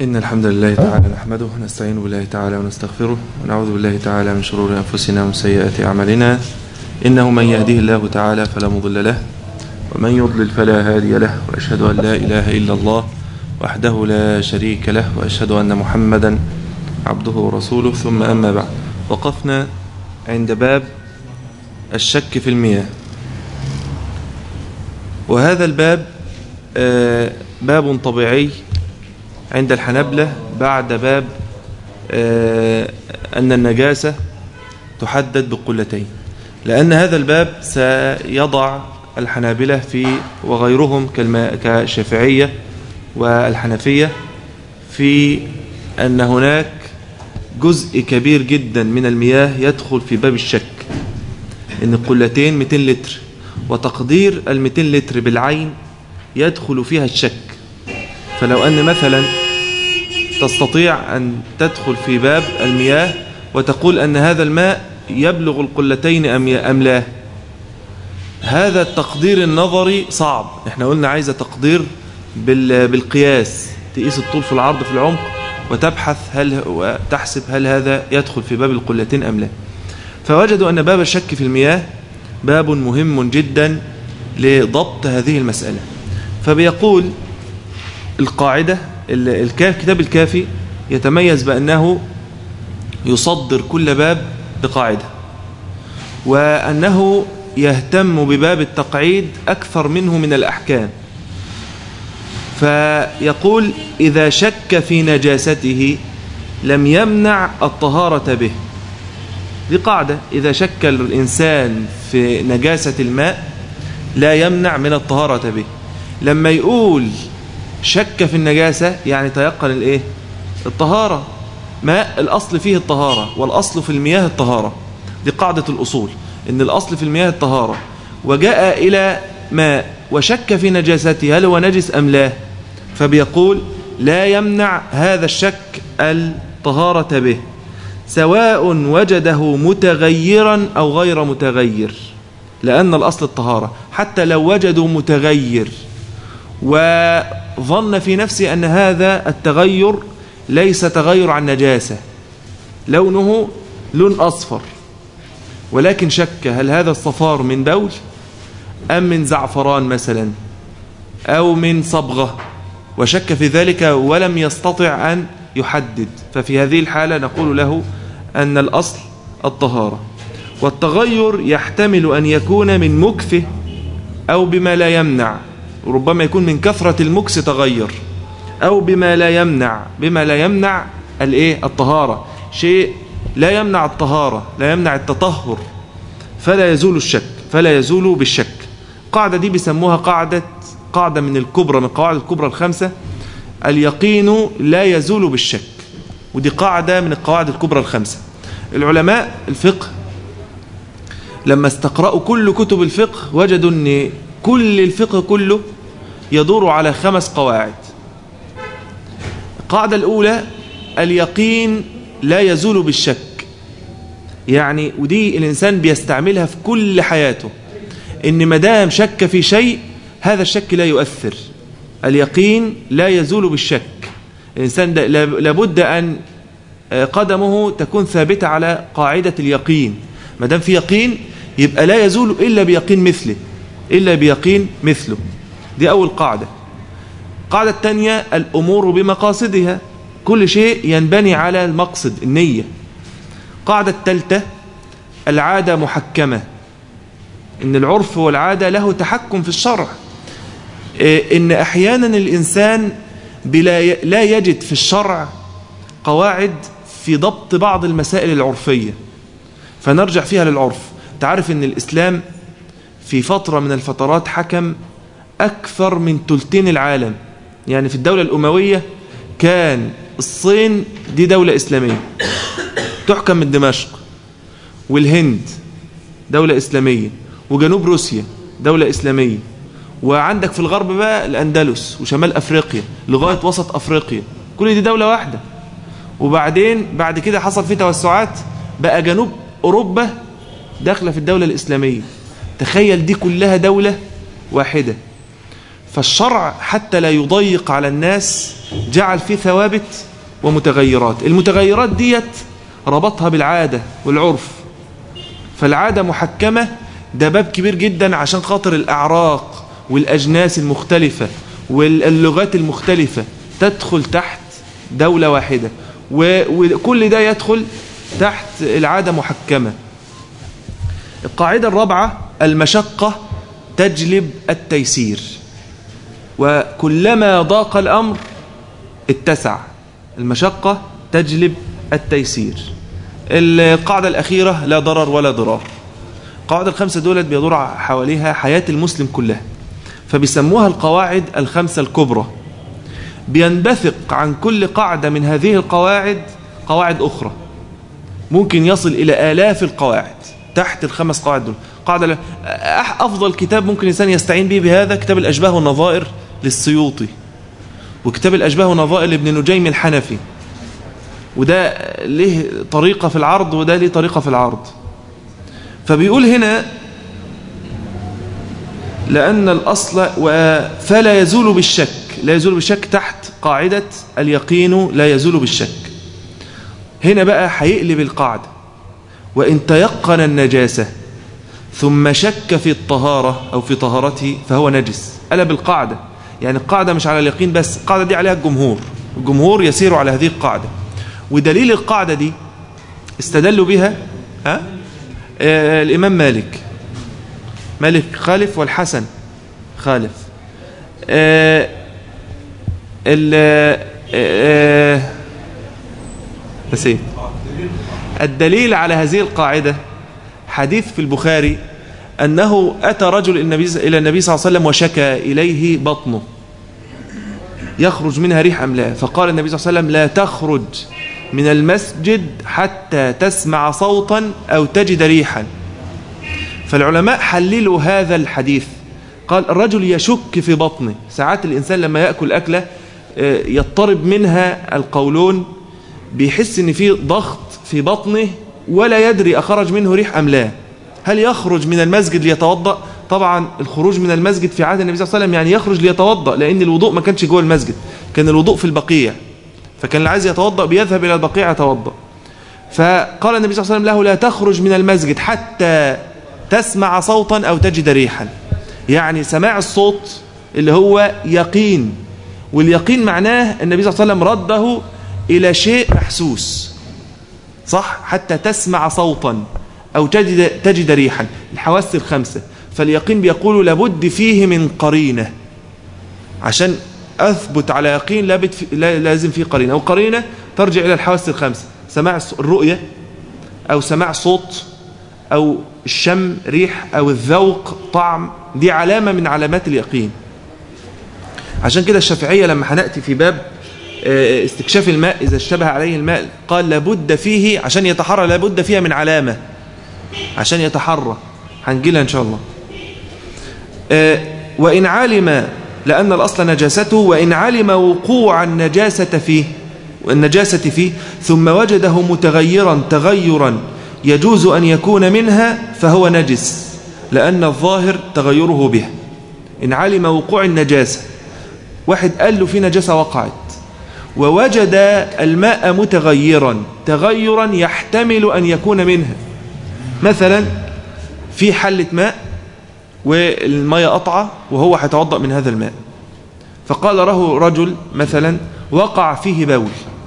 إن الحمد لله تعالى نحمده ونستعين بالله تعالى ونستغفره ونعوذ بالله تعالى من شرور أنفسنا ومن سيئات أعمالنا إنه من يهديه الله تعالى فلا مضل له ومن يضلل فلا هادي له وأشهد أن لا إله إلا الله وحده لا شريك له وأشهد أن محمدا عبده ورسوله ثم أما بعد وقفنا عند باب الشك في المياه وهذا الباب آه، باب طبيعي عند الحنبلة بعد باب آه، أن النجاسة تحدد بقلتين لأن هذا الباب سيضع الحنابلة في وغيرهم كالما- كالشافعية والحنفية في أن هناك جزء كبير جدا من المياه يدخل في باب الشك إن القلتين 200 لتر وتقدير ال 200 لتر بالعين يدخل فيها الشك فلو أن مثلا تستطيع أن تدخل في باب المياه وتقول أن هذا الماء يبلغ القلتين أم أم لا هذا التقدير النظري صعب احنا قلنا عايزة تقدير بال- بالقياس تقيس الطول في العرض في العمق وتبحث هل وتحسب هل هذا يدخل في باب القلتين أم لا فوجدوا أن باب الشك في المياه باب مهم جدا لضبط هذه المسألة فبيقول القاعدة ال- الكاف كتاب الكافي يتميز بأنه يصدر كل باب بقاعدة وأنه يهتم بباب التقعيد أكثر منه من الأحكام فيقول إذا شك في نجاسته لم يمنع الطهارة به دي قاعدة إذا شك الإنسان في نجاسة الماء لا يمنع من الطهارة به لما يقول شك في النجاسة يعني تيقن الإيه؟ الطهارة ماء الأصل فيه الطهارة والأصل في المياه الطهارة دي قاعدة الأصول إن الأصل في المياه الطهارة وجاء إلى ماء وشك في نجاسته هل هو نجس أم لا فبيقول لا يمنع هذا الشك الطهارة به سواء وجده متغيرا أو غير متغير لأن الأصل الطهارة حتى لو وجدوا متغير وظن في نفسه أن هذا التغير ليس تغير عن نجاسة لونه لون أصفر ولكن شك هل هذا الصفار من بول أم من زعفران مثلا أو من صبغة وشك في ذلك ولم يستطع أن يحدد ففي هذه الحالة نقول له أن الأصل الطهارة والتغير يحتمل أن يكون من مكثه أو بما لا يمنع ربما يكون من كثرة المكس تغير أو بما لا يمنع بما لا يمنع الايه الطهارة شيء لا يمنع الطهارة لا يمنع التطهر فلا يزول الشك فلا يزول بالشك قاعدة دي بيسموها قاعدة قاعدة من الكبرى من القواعد الكبرى الخمسة اليقين لا يزول بالشك ودي قاعدة من القواعد الكبرى الخمسة العلماء الفقه لما استقرأوا كل كتب الفقه وجدوا أن كل الفقه كله يدور على خمس قواعد القاعدة الأولى اليقين لا يزول بالشك يعني ودي الإنسان بيستعملها في كل حياته إن مدام شك في شيء هذا الشك لا يؤثر اليقين لا يزول بالشك الإنسان ده لابد أن قدمه تكون ثابتة على قاعدة اليقين ما دام في يقين يبقى لا يزول إلا بيقين مثله إلا بيقين مثله دي أول قاعدة القاعدة الثانية الأمور بمقاصدها كل شيء ينبني على المقصد النية القاعدة الثالثة العادة محكمة إن العرف والعادة له تحكم في الشرع إن أحيانا الإنسان بلا لا يجد في الشرع قواعد في ضبط بعض المسائل العرفية فنرجع فيها للعرف تعرف أن الإسلام في فترة من الفترات حكم أكثر من تلتين العالم يعني في الدولة الأموية كان الصين دي دولة إسلامية تحكم من دمشق والهند دولة إسلامية وجنوب روسيا دولة إسلامية وعندك في الغرب بقى الأندلس وشمال أفريقيا لغاية وسط أفريقيا كل دي دولة واحدة وبعدين بعد كده حصل فيه توسعات بقى جنوب أوروبا داخلة في الدولة الإسلامية تخيل دي كلها دولة واحدة فالشرع حتى لا يضيق على الناس جعل فيه ثوابت ومتغيرات المتغيرات ديت ربطها بالعادة والعرف فالعادة محكمة ده باب كبير جدا عشان خاطر الأعراق والأجناس المختلفة واللغات المختلفة تدخل تحت دولة واحدة وكل ده يدخل تحت العادة محكمة القاعدة الرابعة المشقة تجلب التيسير وكلما ضاق الأمر اتسع المشقة تجلب التيسير القاعدة الأخيرة لا ضرر ولا ضرار القواعد الخمسة دولت بيدور حواليها حياة المسلم كلها فبيسموها القواعد الخمسة الكبرى بينبثق عن كل قاعدة من هذه القواعد قواعد أخرى ممكن يصل إلى آلاف القواعد تحت الخمس قواعد دول قاعدة أفضل كتاب ممكن الإنسان يستعين به بهذا كتاب الأشباه والنظائر للسيوطي وكتاب الأشباه والنظائر لابن نجيم الحنفي وده له طريقة في العرض وده له طريقة في العرض فبيقول هنا لأن الأصل فلا يزول بالشك لا يزول بالشك تحت قاعدة اليقين لا يزول بالشك هنا بقى هيقلب القاعدة وإن تيقن النجاسة ثم شك في الطهارة أو في طهارته فهو نجس قلب القاعدة يعني القاعدة مش على اليقين بس القاعدة دي عليها الجمهور الجمهور يسير على هذه القاعدة ودليل القاعدة دي استدلوا بها ها؟ آه الإمام مالك مالك خالف والحسن خالف آه ال آه نسيت الدليل على هذه القاعدة حديث في البخاري أنه أتى رجل النبي إلى النبي صلى الله عليه وسلم وشكى إليه بطنه يخرج منها ريح أم لا فقال النبي صلى الله عليه وسلم لا تخرج من المسجد حتى تسمع صوتا أو تجد ريحا فالعلماء حللوا هذا الحديث قال الرجل يشك في بطنه ساعات الإنسان لما يأكل أكلة يضطرب منها القولون بيحس ان في ضغط في بطنه ولا يدري أخرج منه ريح أم لا هل يخرج من المسجد ليتوضأ طبعا الخروج من المسجد في عهد النبي صلى الله عليه وسلم يعني يخرج ليتوضأ لأن الوضوء ما كانش جوه المسجد كان الوضوء في البقيع فكان اللي عايز يتوضأ بيذهب إلى البقيع يتوضأ فقال النبي صلى الله عليه وسلم له لا تخرج من المسجد حتى تسمع صوتا أو تجد ريحا يعني سماع الصوت اللي هو يقين واليقين معناه النبي صلى الله عليه وسلم رده إلى شيء محسوس صح حتى تسمع صوتا أو تجد, تجد ريحا الحواس الخمسة فاليقين بيقول لابد فيه من قرينة عشان أثبت على يقين لازم فيه قرينة أو قرينة ترجع إلى الحواس الخمسة سماع الرؤية أو سماع صوت أو الشم ريح أو الذوق طعم دي علامة من علامات اليقين عشان كده الشافعية لما هنأتي في باب استكشاف الماء إذا اشتبه عليه الماء قال لابد فيه عشان يتحرى لابد فيها من علامة عشان يتحرى هنجيلها إن شاء الله وإن علم لأن الأصل نجاسته وإن علم وقوع النجاسة فيه النجاسة فيه ثم وجده متغيرا تغيرا يجوز أن يكون منها فهو نجس لأن الظاهر تغيره به إن علم وقوع النجاسة واحد قال له في نجاسة وقعت ووجد الماء متغيرا تغيرا يحتمل أن يكون منها مثلا في حلة ماء والماء قطعة وهو هيتوضأ من هذا الماء فقال له رجل مثلا وقع فيه بول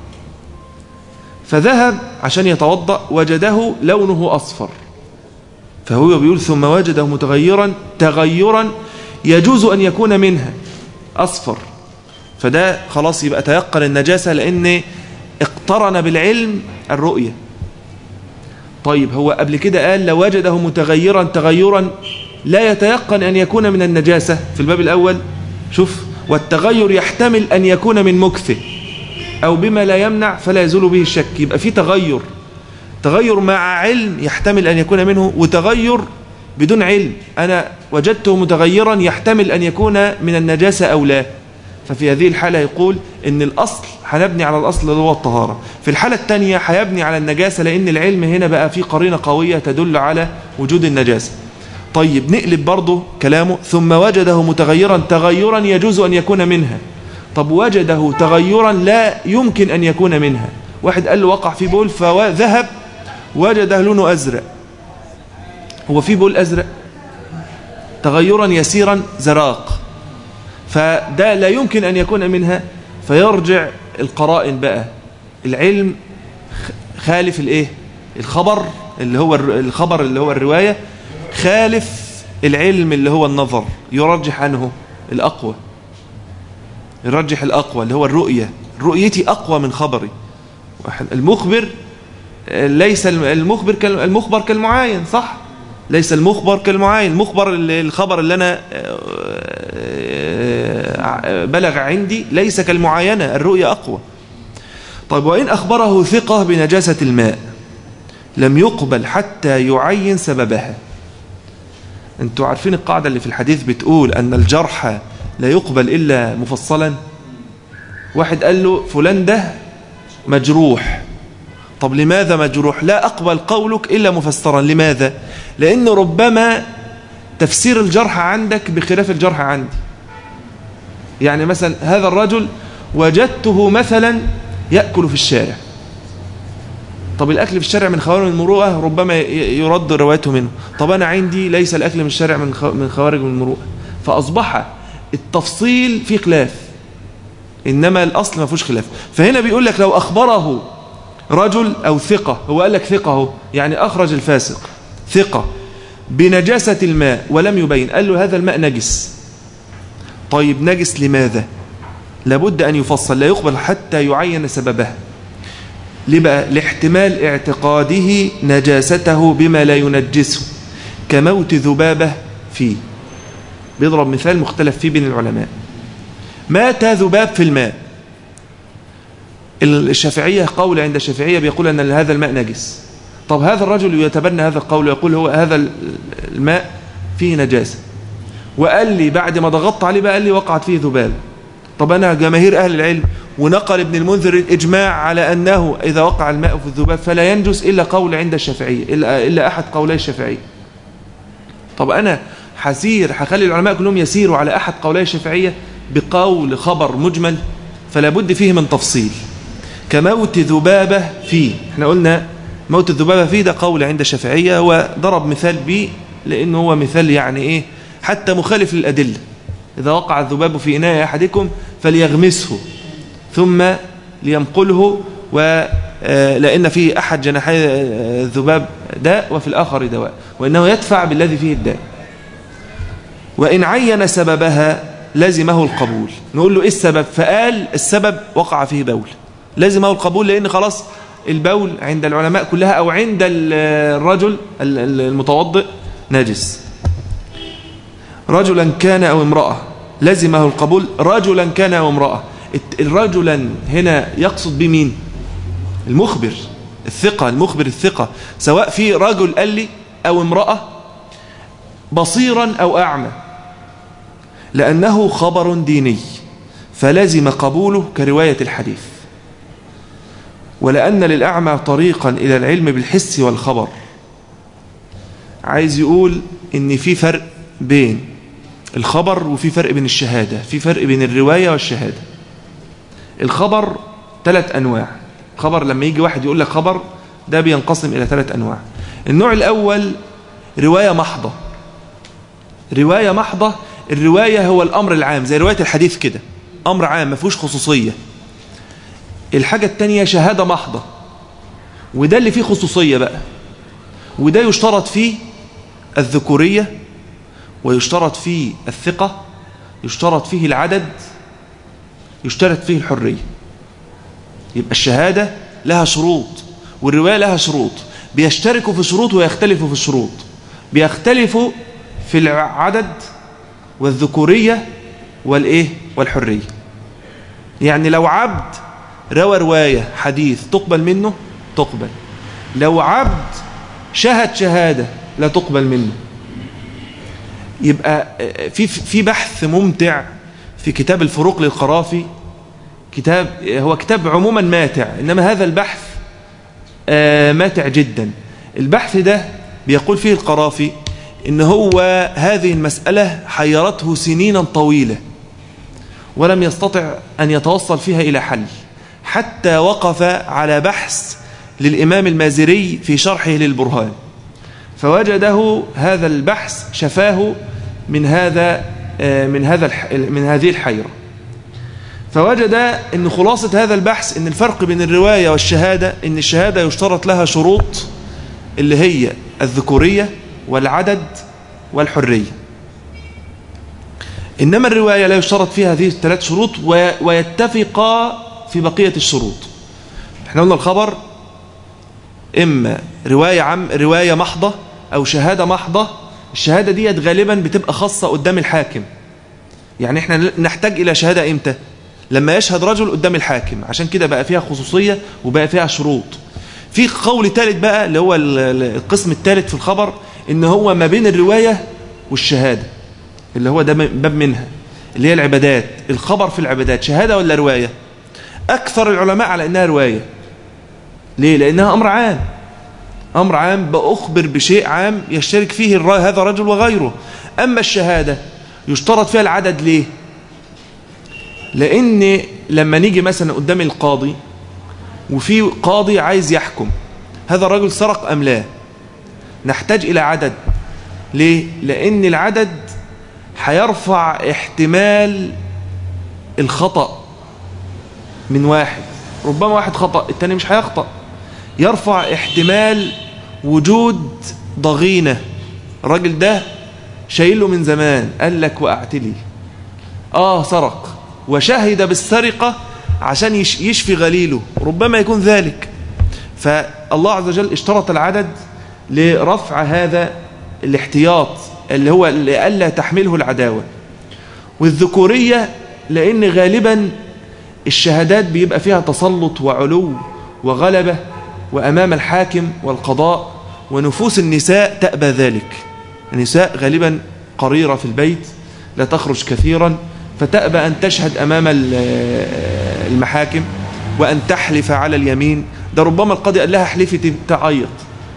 فذهب عشان يتوضأ وجده لونه أصفر فهو بيقول ثم وجده متغيرا تغيرا يجوز أن يكون منها أصفر فده خلاص يبقى تيقن النجاسة لأن اقترن بالعلم الرؤية طيب هو قبل كده قال لو وجده متغيرا تغيرا لا يتيقن أن يكون من النجاسة في الباب الأول شوف والتغير يحتمل أن يكون من مكثه أو بما لا يمنع فلا يزول به الشك يبقى في تغير تغير مع علم يحتمل أن يكون منه وتغير بدون علم أنا وجدته متغيرا يحتمل أن يكون من النجاسة أو لا ففي هذه الحالة يقول ان الأصل هنبني على الأصل اللي هو الطهارة في الحالة الثانية هيبني على النجاسة لأن العلم هنا بقى فيه قرينة قوية تدل على وجود النجاسة طيب نقلب برضه كلامه ثم وجده متغيرا تغيرا يجوز أن يكون منها طب وجده تغيرا لا يمكن أن يكون منها واحد قال له وقع في بول فذهب وجده لونه أزرق هو في بول أزرق تغيرا يسيرا زراق فده لا يمكن أن يكون منها فيرجع القرائن بقى العلم خالف الايه الخبر اللي هو الخبر اللي هو الرواية خالف العلم اللي هو النظر يرجح عنه الأقوى يرجح الأقوى اللي هو الرؤية رؤيتي أقوى من خبري المخبر ليس المخبر المخبر كالمعاين صح ليس المخبر كالمعاين المخبر الخبر اللي أنا بلغ عندي ليس كالمعاينة الرؤية أقوى طيب وإن أخبره ثقة بنجاسة الماء لم يقبل حتى يعين سببها انتوا عارفين القاعدة اللي في الحديث بتقول أن الجرح لا يقبل إلا مفصلا واحد قال له فلان ده مجروح طب لماذا مجروح لا أقبل قولك إلا مفسرا لماذا لأن ربما تفسير الجرح عندك بخلاف الجرح عندي يعني مثلا هذا الرجل وجدته مثلا يأكل في الشارع طب الأكل في الشارع من خوارج المروءة ربما يرد روايته منه طب أنا عندي ليس الأكل من الشارع من خوارج المروءة فأصبح التفصيل فيه خلاف إنما الأصل ما فيهوش خلاف فهنا بيقول لك لو أخبره رجل أو ثقة هو قال لك ثقة هو يعني أخرج الفاسق ثقة بنجاسة الماء ولم يبين قال له هذا الماء نجس طيب نجس لماذا لابد أن يفصل لا يقبل حتى يعين سببها ليه بقى لاحتمال اعتقاده نجاسته بما لا ينجسه كموت ذبابة فيه بيضرب مثال مختلف فيه بين العلماء مات ذباب في الماء الشافعية قول عند الشافعية بيقول أن هذا الماء نجس طب هذا الرجل يتبنى هذا القول ويقول هو هذا الماء فيه نجاسة وقال لي بعد ما ضغطت عليه بقى قال لي وقعت فيه ذباب طب أنا جماهير أهل العلم ونقل ابن المنذر الإجماع على أنه إذا وقع الماء في الذباب فلا ينجس إلا قول عند الشافعية إلا, إلا أحد قولي الشافعية طب أنا حسير هخلي العلماء كلهم يسيروا على أحد قولي الشافعية بقول خبر مجمل فلا بد فيه من تفصيل كموت ذبابة فيه احنا قلنا موت الذبابة فيه ده قول عند الشافعية وضرب مثال به لأنه هو مثال يعني إيه حتى مخالف للأدلة إذا وقع الذباب في إناء أحدكم فليغمسه ثم لينقله ولأن في أحد جناحي الذباب داء وفي الآخر دواء وإنه يدفع بالذي فيه الداء وإن عين سببها لازمه القبول نقول له إيه السبب فقال السبب وقع فيه بول لازمه القبول لأن خلاص البول عند العلماء كلها أو عند الرجل المتوضئ نجس رجلا كان أو امرأة لزمه القبول رجلا كان أو امرأة الرجلا هنا يقصد بمين المخبر الثقة المخبر الثقة سواء في رجل قال لي أو امرأة بصيرا أو أعمى لأنه خبر ديني فلزم قبوله كرواية الحديث ولأن للأعمى طريقا إلى العلم بالحس والخبر عايز يقول إن في فرق بين الخبر وفي فرق بين الشهادة في فرق بين الرواية والشهادة الخبر ثلاث أنواع خبر لما يجي واحد يقول لك خبر ده بينقسم إلى ثلاث أنواع النوع الأول رواية محضة رواية محضة الرواية هو الأمر العام زي رواية الحديث كده أمر عام ما فيهوش خصوصية الحاجة التانية شهادة محضة وده اللي فيه خصوصية بقى وده يشترط فيه الذكورية ويشترط فيه الثقة يشترط فيه العدد يشترط فيه الحرية يبقى الشهادة لها شروط والرواية لها شروط بيشتركوا في شروط ويختلفوا في الشروط بيختلفوا في العدد والذكورية والإيه والحرية يعني لو عبد روى رواية حديث تقبل منه تقبل لو عبد شهد شهادة لا تقبل منه يبقى في في بحث ممتع في كتاب الفروق للقرافي كتاب هو كتاب عموما ماتع إنما هذا البحث ماتع جدا البحث ده بيقول فيه القرافي إن هو هذه المسألة حيرته سنينا طويلة ولم يستطع أن يتوصل فيها إلى حل حتى وقف على بحث للإمام المازري في شرحه للبرهان فوجده هذا البحث شفاه من هذا من هذا من هذه الحيرة فوجد أن خلاصة هذا البحث أن الفرق بين الرواية والشهادة أن الشهادة يشترط لها شروط اللي هي الذكورية والعدد والحرية إنما الرواية لا يشترط فيها هذه الثلاث شروط ويتفقا في بقية الشروط احنا قلنا الخبر إما رواية عم رواية محضة أو شهادة محضة الشهادة ديت غالبا بتبقى خاصة قدام الحاكم يعني احنا نحتاج إلى شهادة إمتى لما يشهد رجل قدام الحاكم عشان كده بقى فيها خصوصية وبقى فيها شروط في قول ثالث بقى اللي هو القسم الثالث في الخبر ان هو ما بين الرواية والشهادة اللي هو ده باب منها اللي هي العبادات الخبر في العبادات شهادة ولا رواية أكثر العلماء على أنها رواية ليه لأنها أمر عام أمر عام بأخبر بشيء عام يشترك فيه هذا الرجل وغيره أما الشهادة يشترط فيها العدد ليه لأن لما نيجي مثلا قدام القاضي وفي قاضي عايز يحكم هذا الرجل سرق أم لا نحتاج إلى عدد ليه لأن العدد هيرفع احتمال الخطأ من واحد ربما واحد خطأ التاني مش هيخطأ يرفع احتمال وجود ضغينة الراجل ده شايله من زمان قال لك وقعتلي آه سرق وشهد بالسرقة عشان يشفي غليله ربما يكون ذلك فالله عز وجل اشترط العدد لرفع هذا الاحتياط اللي هو لألا تحمله العداوة والذكورية لأن غالبا الشهادات بيبقى فيها تسلط وعلو وغلبة وأمام الحاكم والقضاء ونفوس النساء تأبى ذلك النساء غالبا قريرة في البيت لا تخرج كثيرا فتأبى أن تشهد أمام المحاكم وأن تحلف على اليمين ده ربما القاضي قال لها احلفي تعيط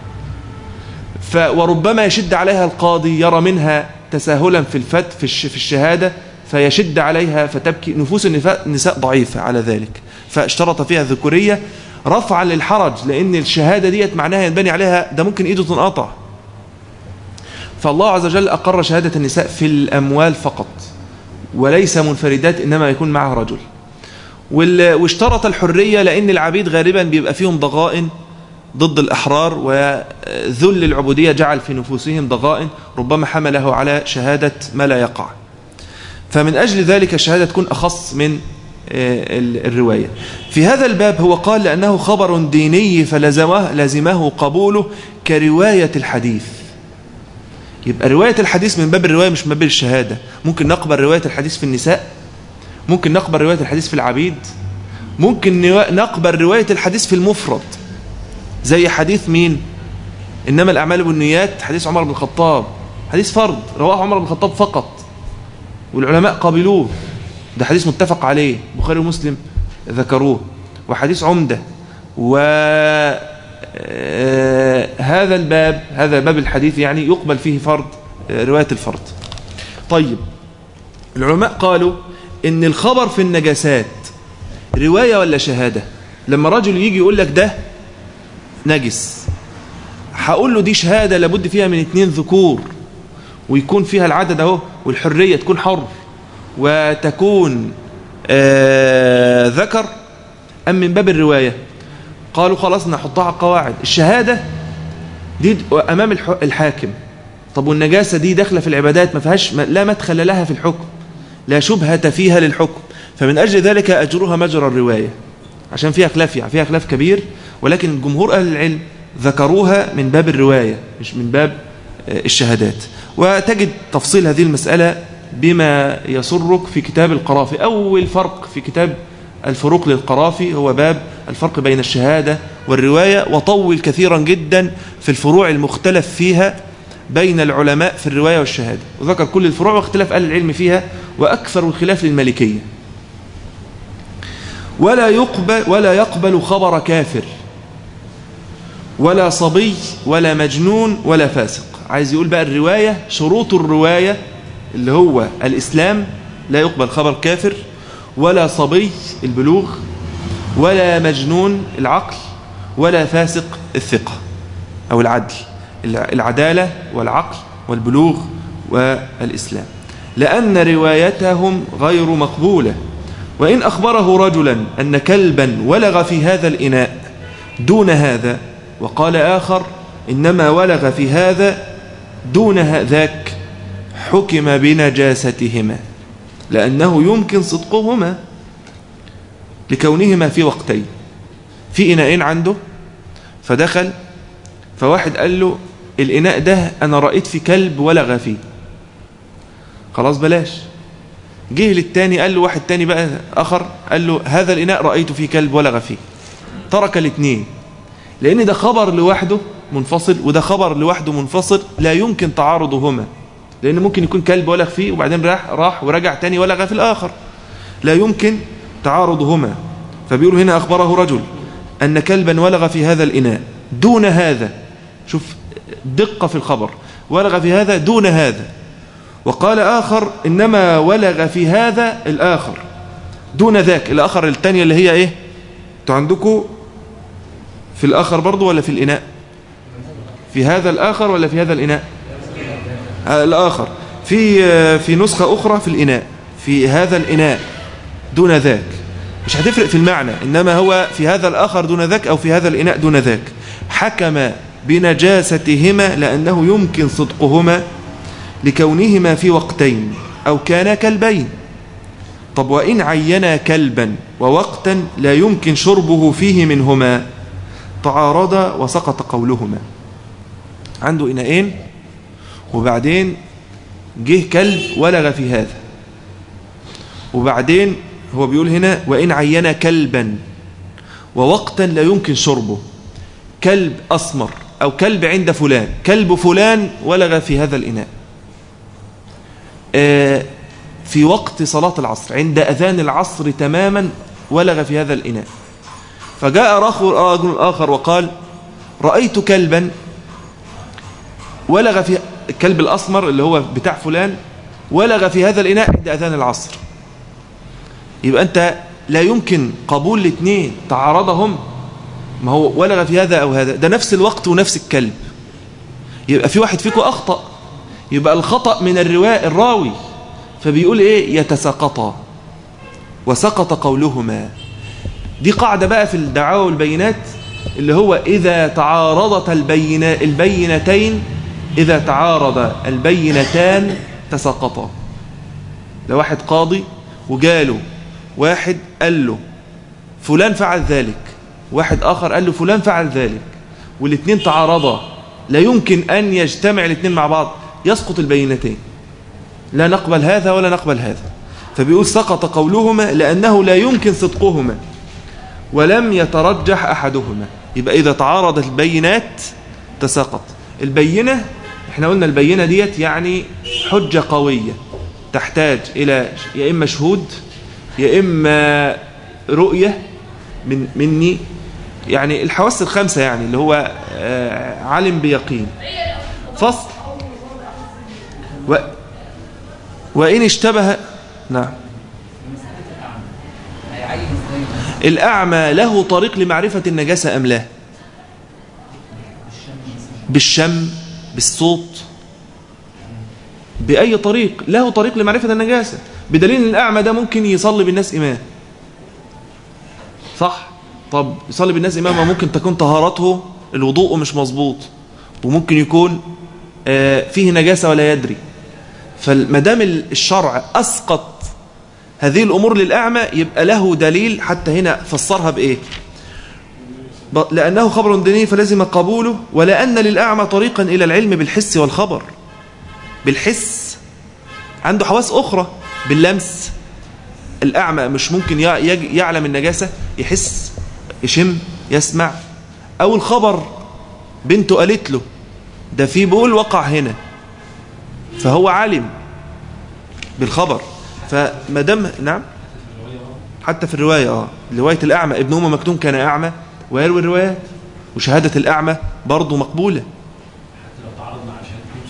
ف وربما يشد عليها القاضي يرى منها تساهلا في الفت في في الشهادة فيشد عليها فتبكي نفوس النساء ضعيفة على ذلك فاشترط فيها الذكورية رفعا للحرج لأن الشهادة ديت معناها ينبني عليها ده ممكن إيده تنقطع فالله عز وجل أقر شهادة النساء في الأموال فقط وليس منفردات إنما يكون معها رجل واشترط الحرية لأن العبيد غالبا بيبقى فيهم ضغائن ضد الأحرار وذل العبودية جعل في نفوسهم ضغائن ربما حمله على شهادة ما لا يقع فمن أجل ذلك الشهادة تكون أخص من الرواية في هذا الباب هو قال لأنه خبر ديني فلزمه لزمه قبوله كرواية الحديث يبقى رواية الحديث من باب الرواية مش من باب الشهادة ممكن نقبل رواية الحديث في النساء ممكن نقبل رواية الحديث في العبيد ممكن نقبل رواية الحديث في المفرد زي حديث مين إنما الأعمال بالنيات حديث عمر بن الخطاب حديث فرد رواه عمر بن الخطاب فقط والعلماء قبلوه ده حديث متفق عليه بخاري ومسلم ذكروه وحديث عمدة وهذا الباب هذا باب الحديث يعني يقبل فيه فرد رواية الفرد طيب العلماء قالوا ان الخبر في النجاسات رواية ولا شهادة لما رجل يجي يقول لك ده نجس هقول له دي شهادة لابد فيها من اتنين ذكور ويكون فيها العدد اهو والحرية تكون حر وتكون آه ذكر أم من باب الرواية قالوا خلاص نحطها قواعد الشهادة دي أمام الحاكم طب والنجاسة دي داخلة في العبادات ما فيهاش لا مدخل لها في الحكم لا شبهة فيها للحكم فمن أجل ذلك أجرها مجرى الرواية عشان فيها خلاف يعني فيها خلاف كبير ولكن جمهور أهل العلم ذكروها من باب الرواية مش من باب الشهادات وتجد تفصيل هذه المسألة بما يسرك في كتاب القرافي أول فرق في كتاب الفروق للقرافي هو باب الفرق بين الشهادة والرواية وطول كثيرا جدا في الفروع المختلف فيها بين العلماء في الرواية والشهادة وذكر كل الفروع واختلاف أهل العلم فيها وأكثر الخلاف للمالكية ولا يقبل ولا يقبل خبر كافر ولا صبي ولا مجنون ولا فاسق عايز يقول بقى الرواية شروط الرواية اللي هو الإسلام لا يقبل خبر كافر ولا صبي البلوغ ولا مجنون العقل ولا فاسق الثقة أو العدل العدالة والعقل والبلوغ والإسلام لأن روايتهم غير مقبولة وإن أخبره رجلا أن كلبا ولغ في هذا الإناء دون هذا وقال آخر إنما ولغ في هذا دون ذاك حكم بنجاستهما لأنه يمكن صدقهما لكونهما في وقتين في إناءين عنده فدخل فواحد قال له الإناء ده أنا رأيت في كلب ولغ فيه خلاص بلاش جه للتاني قال له واحد تاني بقى آخر قال له هذا الإناء رأيت فيه كلب ولغ فيه ترك الاثنين لأن ده خبر لوحده منفصل وده خبر لوحده منفصل لا يمكن تعارضهما لأن ممكن يكون كلب ولغ فيه وبعدين راح راح ورجع تاني ولغ في الآخر لا يمكن تعارضهما فبيقول هنا أخبره رجل أن كلبا ولغ في هذا الإناء دون هذا شوف دقة في الخبر ولغ في هذا دون هذا وقال آخر إنما ولغ في هذا الآخر دون ذاك الآخر الثانية اللي هي إيه انتوا عندكم في الآخر برضو ولا في الإناء في هذا الآخر ولا في هذا الإناء آه الآخر في في نسخة أخرى في الإناء في هذا الإناء دون ذاك مش هتفرق في المعنى إنما هو في هذا الآخر دون ذاك أو في هذا الإناء دون ذاك حكم بنجاستهما لأنه يمكن صدقهما لكونهما في وقتين أو كانا كلبين طب وإن عينا كلبا ووقتا لا يمكن شربه فيه منهما تعارضا وسقط قولهما عنده إناءين وبعدين جه كلب ولغ في هذا وبعدين هو بيقول هنا وإن عينا كلبا ووقتا لا يمكن شربه كلب أسمر أو كلب عند فلان كلب فلان ولغ في هذا الإناء في وقت صلاة العصر عند أذان العصر تماما ولغ في هذا الإناء فجاء رجل آخر وقال رأيت كلبا ولغ في الكلب الأسمر اللي هو بتاع فلان ولغ في هذا الإناء عند أذان العصر يبقى أنت لا يمكن قبول الاثنين تعارضهم ما هو ولغ في هذا أو هذا ده نفس الوقت ونفس الكلب يبقى في واحد فيكم أخطأ يبقى الخطأ من الرواء الراوي فبيقول إيه يتساقطا وسقط قولهما دي قاعدة بقى في الدعاوى والبينات اللي هو إذا تعارضت البينا البينتين إذا تعارض البينتان تساقطا لو واحد قاضي وجاله واحد قال له فلان فعل ذلك واحد آخر قال له فلان فعل ذلك والاثنين تعارضا لا يمكن أن يجتمع الاثنين مع بعض يسقط البينتين لا نقبل هذا ولا نقبل هذا فبيقول سقط قولهما لأنه لا يمكن صدقهما ولم يترجح أحدهما يبقى إذا تعارضت البينات تساقط البينة احنا قلنا البينة ديت يعني حجة قوية تحتاج إلى يا إما شهود يا إما رؤية من مني يعني الحواس الخمسة يعني اللي هو علم بيقين فصل و وإن اشتبه نعم الأعمى له طريق لمعرفة النجاسة أم لا بالشم بالصوت بأي طريق له طريق لمعرفة النجاسة بدليل أن الأعمى ده ممكن يصلي بالناس إمام صح طب يصلي بالناس إمام ممكن تكون طهارته الوضوء مش مظبوط وممكن يكون فيه نجاسة ولا يدري فمدام الشرع أسقط هذه الأمور للأعمى يبقى له دليل حتى هنا فسرها بإيه لأنه خبر ديني فلازم قبوله ولأن للأعمى طريقا إلى العلم بالحس والخبر بالحس عنده حواس أخرى باللمس الأعمى مش ممكن يعلم النجاسة يحس يشم يسمع أو الخبر بنته قالت له ده في بول وقع هنا فهو عالم بالخبر فما دام نعم حتى في الرواية اه رواية الأعمى ابن أم مكتوم كان أعمى ويروي الروايات وشهادة الأعمى برضه مقبولة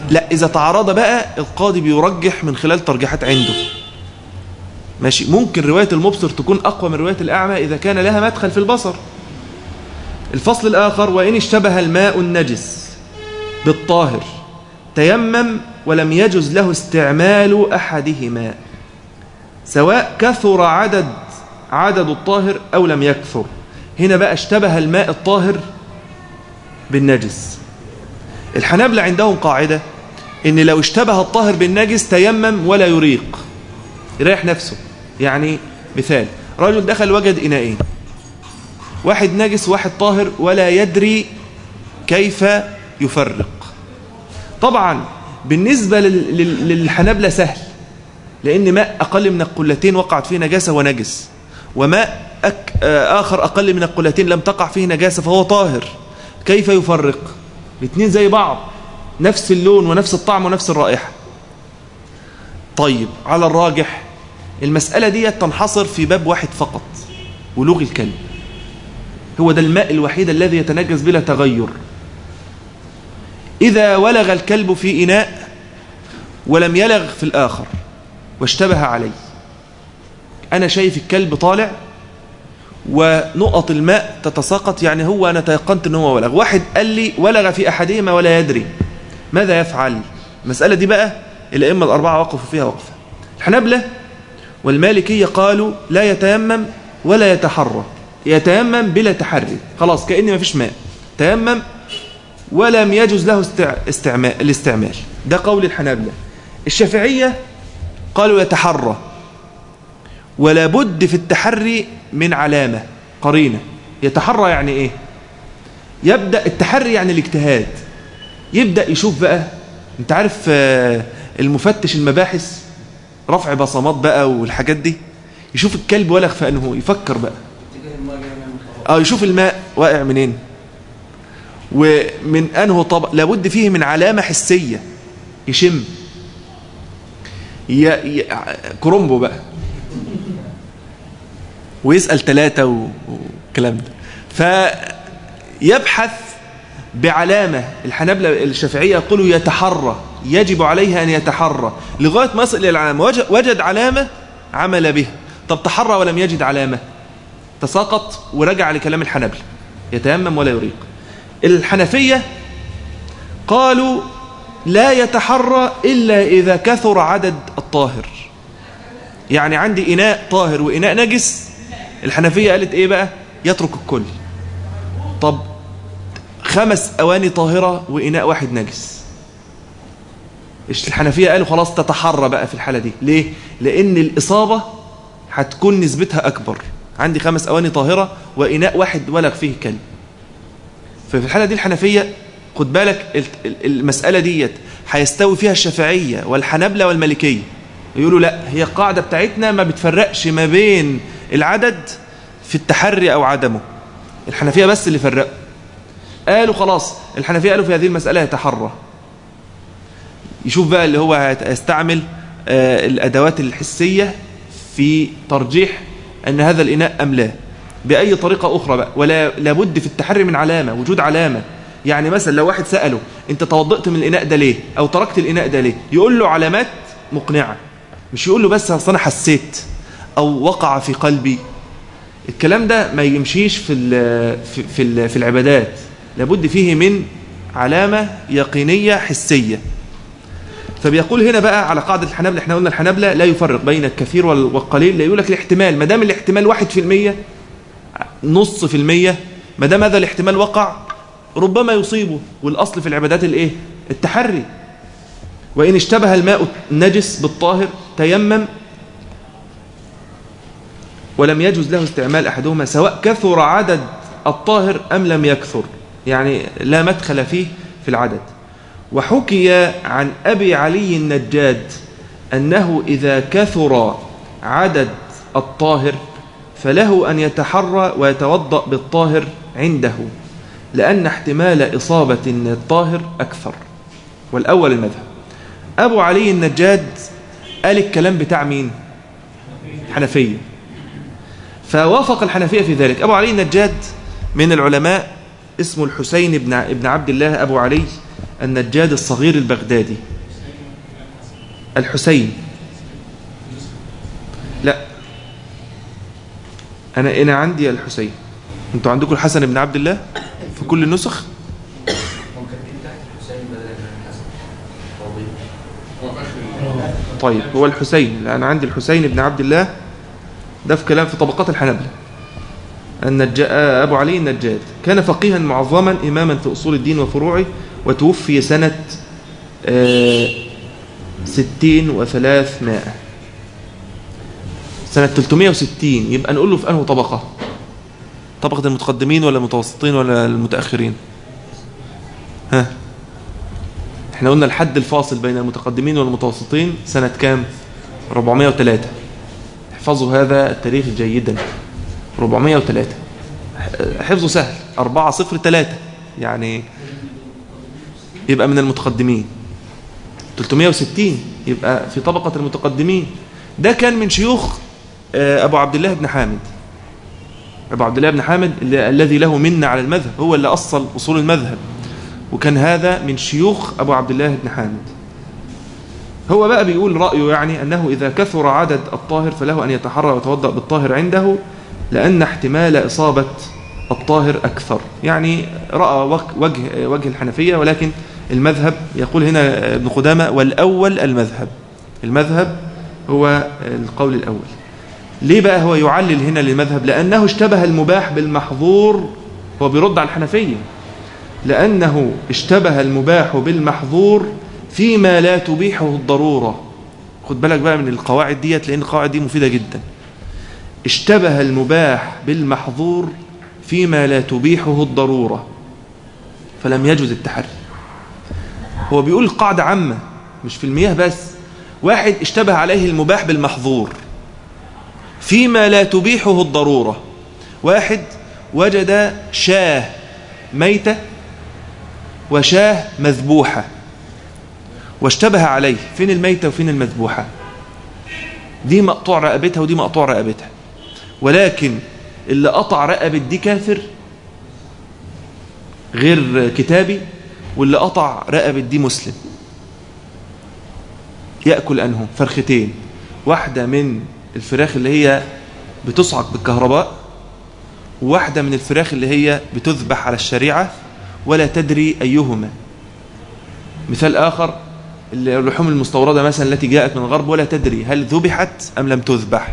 لا إذا تعارض بقى القاضي بيرجح من خلال ترجيحات عنده ماشي ممكن رواية المبصر تكون أقوى من رواية الأعمى إذا كان لها مدخل في البصر الفصل الآخر وإن اشتبه الماء النجس بالطاهر تيمم ولم يجز له استعمال أحدهما سواء كثر عدد عدد الطاهر أو لم يكثر هنا بقى اشتبه الماء الطاهر بالنجس الحنابلة عندهم قاعدة ان لو اشتبه الطاهر بالنجس تيمم ولا يريق يريح نفسه يعني مثال رجل دخل وجد إناءين واحد نجس واحد طاهر ولا يدري كيف يفرق طبعا بالنسبة للحنابلة سهل لأن ماء أقل من القلتين وقعت فيه نجاسة ونجس وماء أك آخر أقل من القلتين لم تقع فيه نجاسة فهو طاهر كيف يفرق الاثنين زي بعض نفس اللون ونفس الطعم ونفس الرائحة طيب على الراجح المسألة دي تنحصر في باب واحد فقط ولوغ الكلب هو ده الماء الوحيد الذي يتنجس بلا تغير إذا ولغ الكلب في إناء ولم يلغ في الآخر واشتبه عليه أنا شايف الكلب طالع ونقط الماء تتساقط يعني هو أنا تيقنت أنه هو ولغ واحد قال لي ولغ في أحدهما ولا يدري ماذا يفعل المسألة دي بقى الأئمة الأربعة وقفوا فيها وقفة الحنبلة والمالكية قالوا لا يتيمم ولا يتحرى يتيمم بلا تحري خلاص كأن ما فيش ماء تيمم ولم يجوز له استعمال الاستعمال ده قول الحنابلة الشافعية قالوا يتحرى ولا بد في التحري من علامة قرينة يتحرى يعني ايه يبدأ التحري يعني الاجتهاد يبدأ يشوف بقى انت عارف المفتش المباحث رفع بصمات بقى والحاجات دي يشوف الكلب ولغ في انه يفكر بقى اه يشوف الماء واقع منين ومن انه طبق لابد فيه من علامة حسية يشم ي... ي... كرومبو بقى ويسأل ثلاثة والكلام ده فيبحث بعلامة الحنابلة الشافعية يقولوا يتحرى يجب عليها أن يتحرى لغاية ما يصل إلى العلامة وجد علامة عمل بها طب تحرى ولم يجد علامة تساقط ورجع لكلام الحنابلة يتيمم ولا يريق الحنفية قالوا لا يتحرى إلا إذا كثر عدد الطاهر يعني عندي إناء طاهر وإناء نجس الحنفية قالت إيه بقى يترك الكل طب خمس أواني طاهرة وإناء واحد نجس الحنفية قالوا خلاص تتحرى بقى في الحالة دي ليه؟ لأن الإصابة هتكون نسبتها أكبر عندي خمس أواني طاهرة وإناء واحد ولغ فيه كلب ففي الحالة دي الحنفية خد بالك المسألة ديت هيستوي فيها الشافعية والحنبلة والمالكية يقولوا لا هي القاعدة بتاعتنا ما بتفرقش ما بين العدد في التحري أو عدمه الحنفية بس اللي فرقوا قالوا خلاص الحنفية قالوا في هذه المسألة يتحرى يشوف بقى اللي هو هيستعمل الأدوات الحسية في ترجيح أن هذا الإناء أم لا بأي طريقة أخرى بقى ولا لابد في التحري من علامة وجود علامة يعني مثلا لو واحد سأله أنت توضأت من الإناء ده ليه أو تركت الإناء ده ليه يقول له علامات مقنعة مش يقول له بس أصل أنا حسيت أو وقع في قلبي الكلام ده ما يمشيش في في في, في العبادات لابد فيه من علامة يقينية حسية فبيقول هنا بقى على قاعدة الحنابلة احنا قلنا الحنابلة لا يفرق بين الكثير والقليل لا يقول لك الاحتمال ما دام الاحتمال واحد في المية نص في المية ما دام هذا الاحتمال وقع ربما يصيبه والأصل في العبادات الايه التحري وإن اشتبه الماء النجس بالطاهر تيمم ولم يجوز له استعمال أحدهما سواء كثر عدد الطاهر أم لم يكثر يعني لا مدخل فيه في العدد وحكي عن أبي علي النجاد أنه إذا كثر عدد الطاهر فله أن يتحرى ويتوضأ بالطاهر عنده لأن احتمال إصابة الطاهر أكثر والأول المذهب أبو علي النجاد قال الكلام بتاع مين حنفية فوافق الحنفية في ذلك أبو علي النجاد من العلماء اسمه الحسين بن ابن عبد الله أبو علي النجاد الصغير البغدادي الحسين لا أنا أنا عندي الحسين أنتوا عندكم الحسن بن عبد الله في كل النسخ طيب هو الحسين أنا عندي الحسين بن عبد الله ده في كلام في طبقات الحنبلة النجا... أبو علي النجاد كان فقيها معظما إماما في أصول الدين وفروعه وتوفي سنة آه، ستين وثلاثمائة سنة 360 يبقى نقول له في أنه طبقة طبقة المتقدمين ولا المتوسطين ولا المتأخرين ها احنا قلنا الحد الفاصل بين المتقدمين والمتوسطين سنة كام 403 احفظوا هذا التاريخ جيدا 403 حفظه سهل 403 يعني يبقى من المتقدمين 360 يبقى في طبقة المتقدمين ده كان من شيوخ أبو عبد الله بن حامد أبو عبد الله بن حامد الذي له منة على المذهب هو اللي أصل أصول المذهب وكان هذا من شيوخ أبو عبد الله بن حامد هو بقى بيقول رأيه يعني أنه إذا كثر عدد الطاهر فله أن يتحرى ويتوضأ بالطاهر عنده لأن احتمال إصابة الطاهر أكثر يعني رأى وجه, وجه الحنفية ولكن المذهب يقول هنا ابن قدامة والأول المذهب المذهب هو القول الأول ليه بقى هو يعلل هنا للمذهب لأنه اشتبه المباح بالمحظور هو بيرد على الحنفية لأنه اشتبه المباح بالمحظور فيما لا تبيحه الضرورة خد بالك بقى من القواعد ديت لأن القواعد دي مفيدة جدا اشتبه المباح بالمحظور فيما لا تبيحه الضرورة فلم يجوز التحري هو بيقول قاعدة عامة مش في المياه بس واحد اشتبه عليه المباح بالمحظور فيما لا تبيحه الضرورة واحد وجد شاه ميتة وشاه مذبوحة واشتبه عليه فين الميتة وفين المذبوحة دي مقطوع رقبتها ودي مقطوع رقبتها ولكن اللي قطع رقبة دي كافر غير كتابي واللي قطع رقبة دي مسلم يأكل أنهم فرختين واحدة من الفراخ اللي هي بتصعق بالكهرباء وواحدة من الفراخ اللي هي بتذبح على الشريعة ولا تدري أيهما مثال آخر اللحوم المستوردة مثلا التي جاءت من الغرب ولا تدري هل ذبحت أم لم تذبح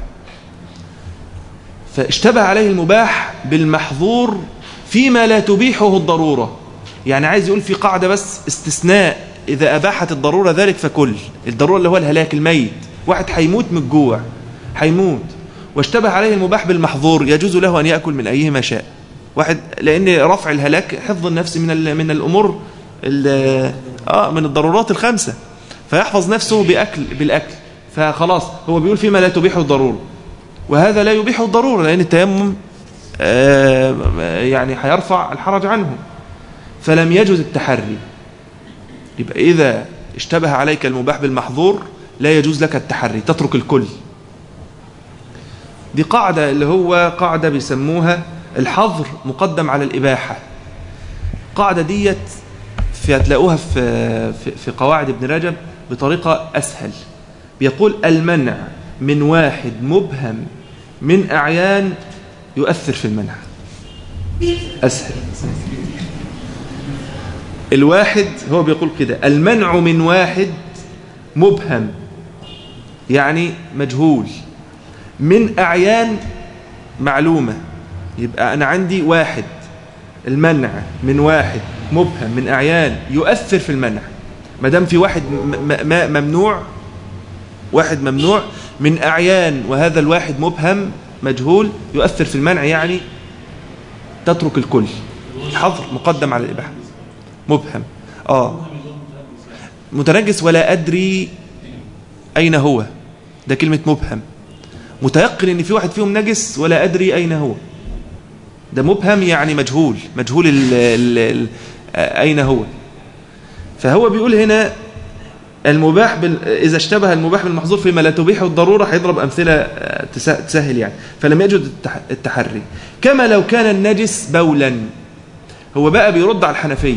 فاشتبه عليه المباح بالمحظور فيما لا تبيحه الضرورة يعني عايز يقول في قاعدة بس استثناء إذا أباحت الضرورة ذلك فكل الضرورة اللي هو الهلاك الميت واحد هيموت من الجوع هيموت واشتبه عليه المباح بالمحظور يجوز له أن يأكل من أيهما شاء واحد لأن رفع الهلاك حفظ النفس من من الأمور آه من الضرورات الخمسة فيحفظ نفسه بأكل بالأكل فخلاص هو بيقول فيما لا تبيحه الضرورة وهذا لا يبيحه الضرورة لأن التيمم آه يعني هيرفع الحرج عنه فلم يجوز التحري يبقى إذا اشتبه عليك المباح بالمحظور لا يجوز لك التحري تترك الكل دي قاعدة اللي هو قاعدة بيسموها الحظر مقدم على الإباحة قاعدة ديت في هتلاقوها في, في, في قواعد ابن رجب بطريقة أسهل بيقول المنع من واحد مبهم من أعيان يؤثر في المنع أسهل الواحد هو بيقول كده المنع من واحد مبهم يعني مجهول من أعيان معلومة يبقى أنا عندي واحد المنع من واحد مبهم من أعيان يؤثر في المنع ما دام في واحد ممنوع واحد ممنوع من أعيان وهذا الواحد مبهم مجهول يؤثر في المنع يعني تترك الكل حظر مقدم على الإباحة مبهم آه متنجس ولا أدري أين هو ده كلمة مبهم متيقن ان في واحد فيهم نجس ولا أدري أين هو ده مبهم يعني مجهول مجهول ال ال ال أين هو فهو بيقول هنا المباح بال... إذا اشتبه المباح بالمحظور فيما لا تبيحه الضرورة هيضرب أمثلة تسهل يعني فلم يجد التحري كما لو كان النجس بولا هو بقى بيرد على الحنفية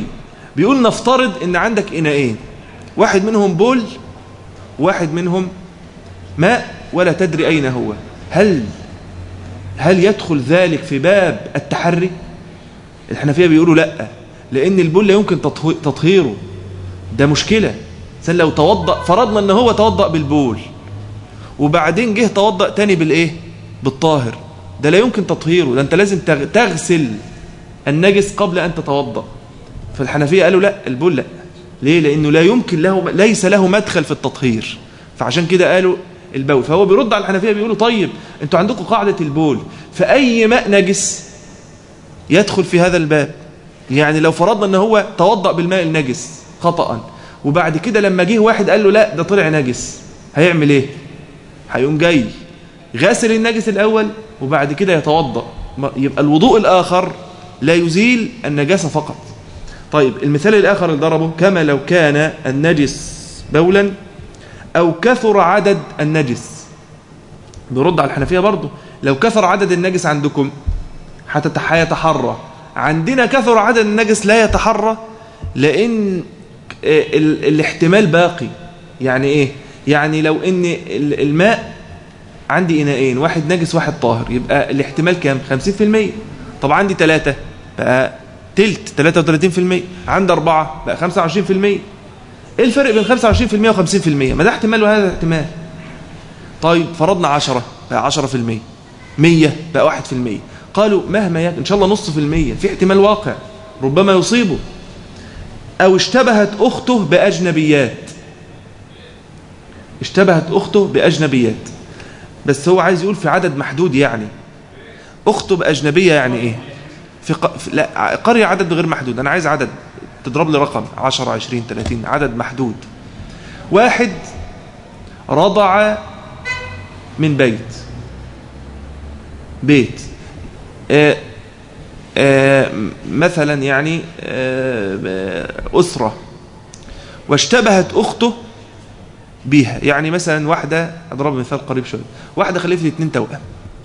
بيقول نفترض ان عندك اناءين واحد منهم بول واحد منهم ماء ولا تدري اين هو هل هل يدخل ذلك في باب التحري الحنفيه بيقولوا لا لان البول لا يمكن تطهيره ده مشكله سن لو توضأ فرضنا ان هو توضأ بالبول وبعدين جه توضأ تاني بالايه بالطاهر ده لا يمكن تطهيره ده انت لازم تغسل النجس قبل ان تتوضأ فالحنفية قالوا لا البول لا ليه لانه لا يمكن له ليس له مدخل في التطهير فعشان كده قالوا البول فهو بيرد على الحنفية بيقولوا طيب انتوا عندكم قاعدة البول فأي ماء نجس يدخل في هذا الباب يعني لو فرضنا ان هو توضأ بالماء النجس خطأ وبعد كده لما جه واحد قال له لا ده طلع نجس هيعمل ايه هيقوم جاي غاسل النجس الاول وبعد كده يتوضا يبقى الوضوء الاخر لا يزيل النجاسه فقط طيب المثال الاخر اللي ضربه كما لو كان النجس بولا او كثر عدد النجس بيرد على الحنفيه برضه لو كثر عدد النجس عندكم هيتحرى عندنا كثر عدد النجس لا يتحرى لان الاحتمال باقي يعني ايه يعني لو ان الماء عندي اناءين واحد نجس واحد طاهر يبقى الاحتمال كام 50% طب عندي ثلاثة بقى تلت 33% عندي أربعة بقى 25% ايه الفرق بين 25% و50% ما ده احتمال وهذا احتمال طيب فرضنا 10 بقى 10% 100 بقى 1% قالوا مهما يكن ان شاء الله نص في المية في احتمال واقع ربما يصيبه أو اشتبهت أخته بأجنبيات اشتبهت أخته بأجنبيات بس هو عايز يقول في عدد محدود يعني أخته بأجنبية يعني إيه في, ق... في لا قرية عدد غير محدود أنا عايز عدد تضرب لي رقم 10 20 30 عدد محدود واحد رضع من بيت بيت آه آه مثلا يعني آه أسرة واشتبهت أخته بيها يعني مثلا واحدة أضرب مثال قريب شوية واحدة خلفت اتنين توأم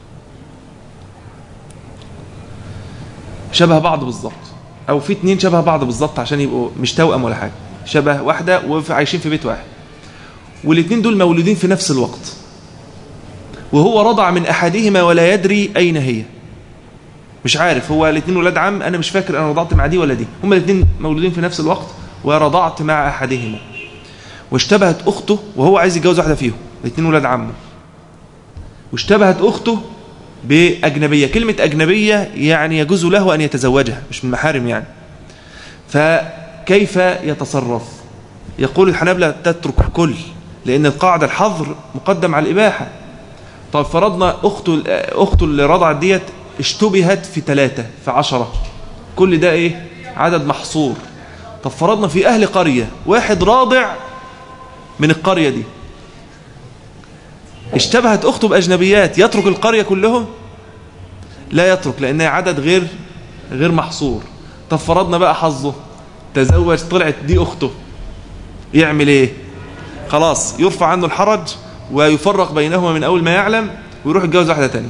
شبه بعض بالظبط أو في اتنين شبه بعض بالظبط عشان يبقوا مش توأم ولا حاجة شبه واحدة وعايشين في بيت واحد والاتنين دول مولودين في نفس الوقت وهو رضع من أحدهما ولا يدري أين هي مش عارف هو الاثنين ولاد عم انا مش فاكر انا رضعت مع دي ولا دي هما الاثنين مولودين في نفس الوقت ورضعت مع احدهما واشتبهت اخته وهو عايز يتجوز واحده فيهم الاثنين ولاد عمه واشتبهت اخته باجنبيه كلمه اجنبيه يعني يجوز له ان يتزوجها مش من محارم يعني فكيف يتصرف يقول الحنابلة تترك الكل لان القاعده الحظر مقدم على الاباحه طب فرضنا اخته اخته اللي رضعت ديت اشتبهت في ثلاثة في عشرة كل ده ايه عدد محصور طب فرضنا في اهل قرية واحد راضع من القرية دي اشتبهت اخته باجنبيات يترك القرية كلهم لا يترك لانها عدد غير غير محصور طب فرضنا بقى حظه تزوج طلعت دي اخته يعمل ايه خلاص يرفع عنه الحرج ويفرق بينهما من اول ما يعلم ويروح يتجوز واحدة تانية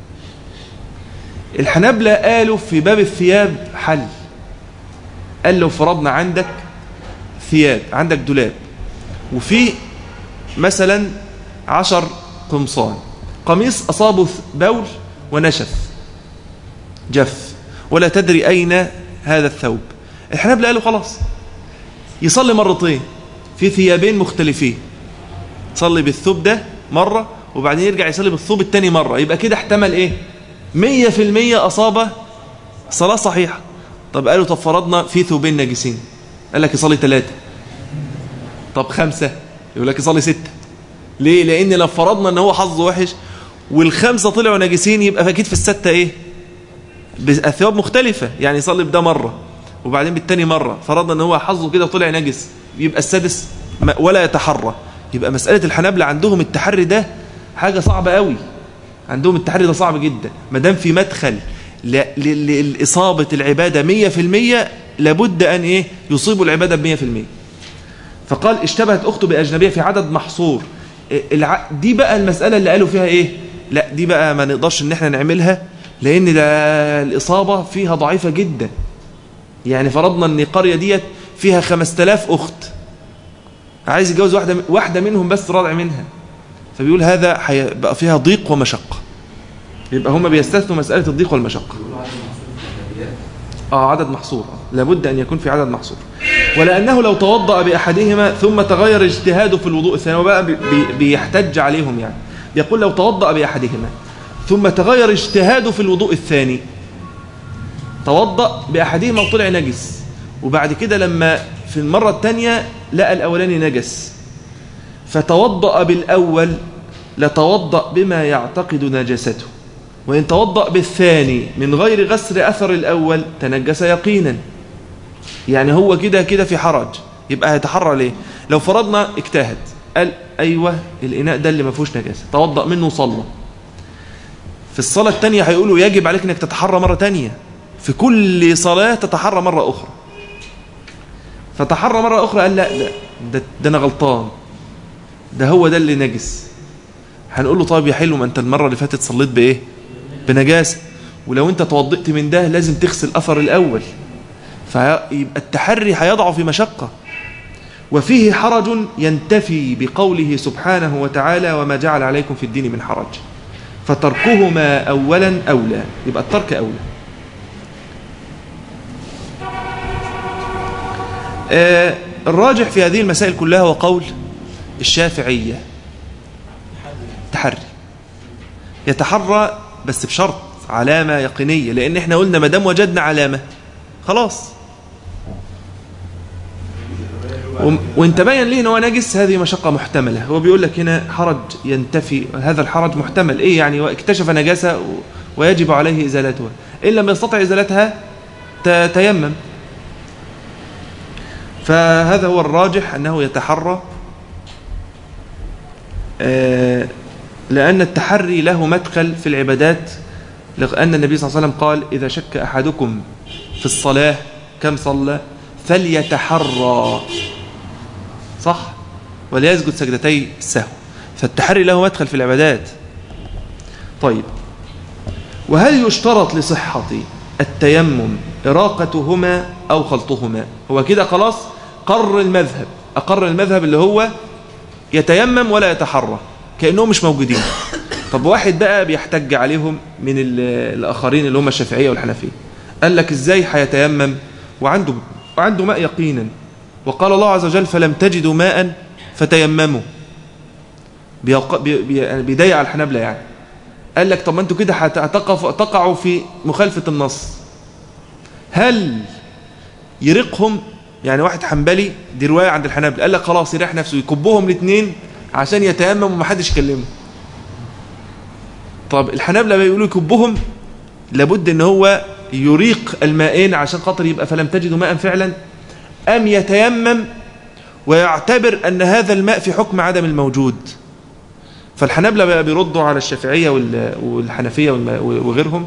الحنابلة قالوا في باب الثياب حل قال لو فرضنا عندك ثياب عندك دولاب وفي مثلا عشر قمصان قميص أصابه بول ونشف جف ولا تدري أين هذا الثوب الحنابلة قالوا خلاص يصلي مرتين في ثيابين مختلفين يصلي بالثوب ده مرة وبعدين يرجع يصلي بالثوب التاني مرة يبقى كده احتمل ايه مية في المية أصاب صلاة صحيحة طب قالوا طب فرضنا في ثوبين نجسين قال لك يصلي ثلاثة طب خمسة يقول لك يصلي ستة ليه لأن لو فرضنا ان هو حظه وحش والخمسة طلعوا نجسين يبقى أكيد في الستة إيه الثواب مختلفة يعني يصلي بده مرة وبعدين بالتاني مرة فرضنا ان هو حظه كده وطلع نجس يبقى السادس ولا يتحرى يبقى مسألة الحنابلة عندهم التحري ده حاجة صعبة قوي عندهم التحري ده صعب جدا ما دام في مدخل لإصابة العبادة مية في المية لابد أن إيه يصيبوا العبادة بمية في المية فقال اشتبهت أخته بأجنبية في عدد محصور دي بقى المسألة اللي قالوا فيها إيه لا دي بقى ما نقدرش ان احنا نعملها لأن ده الإصابة فيها ضعيفة جدا يعني فرضنا ان القرية ديت فيها 5000 أخت عايز يتجوز واحدة واحدة منهم بس راضع منها فبيقول هذا بقى فيها ضيق ومشقة يبقى هم بيستثنوا مسألة الضيق والمشقة آه عدد محصور لابد أن يكون في عدد محصور ولأنه لو توضأ بأحدهما ثم تغير اجتهاده في الوضوء الثاني وبقى بي بيحتج عليهم يعني يقول لو توضأ بأحدهما ثم تغير اجتهاده في الوضوء الثاني توضأ بأحدهما وطلع نجس وبعد كده لما في المرة الثانية لقى الأولاني نجس فتوضأ بالأول لتوضأ بما يعتقد نجسته وإن توضأ بالثاني من غير غسر أثر الأول تنجس يقينا يعني هو كده كده في حرج يبقى هيتحرى ليه لو فرضنا اجتهد قال أيوة الإناء ده اللي ما فيهوش نجاسة توضأ منه وصلى في الصلاة الثانية هيقولوا يجب عليك انك تتحرى مرة تانية في كل صلاة تتحرى مرة أخرى فتحرى مرة أخرى قال لا ده, ده, ده أنا غلطان ده هو ده اللي نجس هنقول له طيب يا حلو ما أنت المرة اللي فاتت صليت بإيه بنجاسة ولو أنت توضئت من ده لازم تغسل أثر الأول فيبقى التحري هيضع في مشقة وفيه حرج ينتفي بقوله سبحانه وتعالى وما جعل عليكم في الدين من حرج فتركهما أولا أولى يبقى الترك أولى آه الراجح في هذه المسائل كلها هو قول الشافعية تحري يتحرى بس بشرط علامة يقينية لأن احنا قلنا ما دام وجدنا علامة خلاص وان تبين ليه ان هو نجس هذه مشقه محتمله هو بيقول لك هنا حرج ينتفي هذا الحرج محتمل ايه يعني واكتشف نجاسه ويجب عليه ازالتها ان لم يستطع ازالتها تيمم فهذا هو الراجح انه يتحرى لان التحري له مدخل في العبادات لأن النبي صلى الله عليه وسلم قال إذا شك أحدكم في الصلاة كم صلى فليتحرى صح وليسجد سجدتي السهو فالتحري له مدخل في العبادات طيب وهل يشترط لصحة التيمم إراقتهما أو خلطهما هو كده خلاص قرر المذهب أقر المذهب اللي هو يتيمم ولا يتحرى كأنهم مش موجودين طب واحد بقى بيحتج عليهم من الآخرين اللي هم الشافعية والحنفية قال لك إزاي هيتيمم وعنده وعنده ماء يقينا وقال الله عز وجل فلم تجدوا ماء فتيمموا بيضيع على الحنابلة يعني قال لك طب ما انتوا كده تقعوا في مخالفة النص هل يرقهم يعني واحد حنبلي دي رواية عند الحنابلة قال لك خلاص يريح نفسه يكبهم الاثنين عشان يتيمم ومحدش يكلمه طب الحنابلة بيقولوا يكبهم لابد ان هو يريق المائين عشان خاطر يبقى فلم تجدوا ماء فعلا أم يتيمم ويعتبر أن هذا الماء في حكم عدم الموجود فالحنابلة بقى بيردوا على الشافعية والحنفية وغيرهم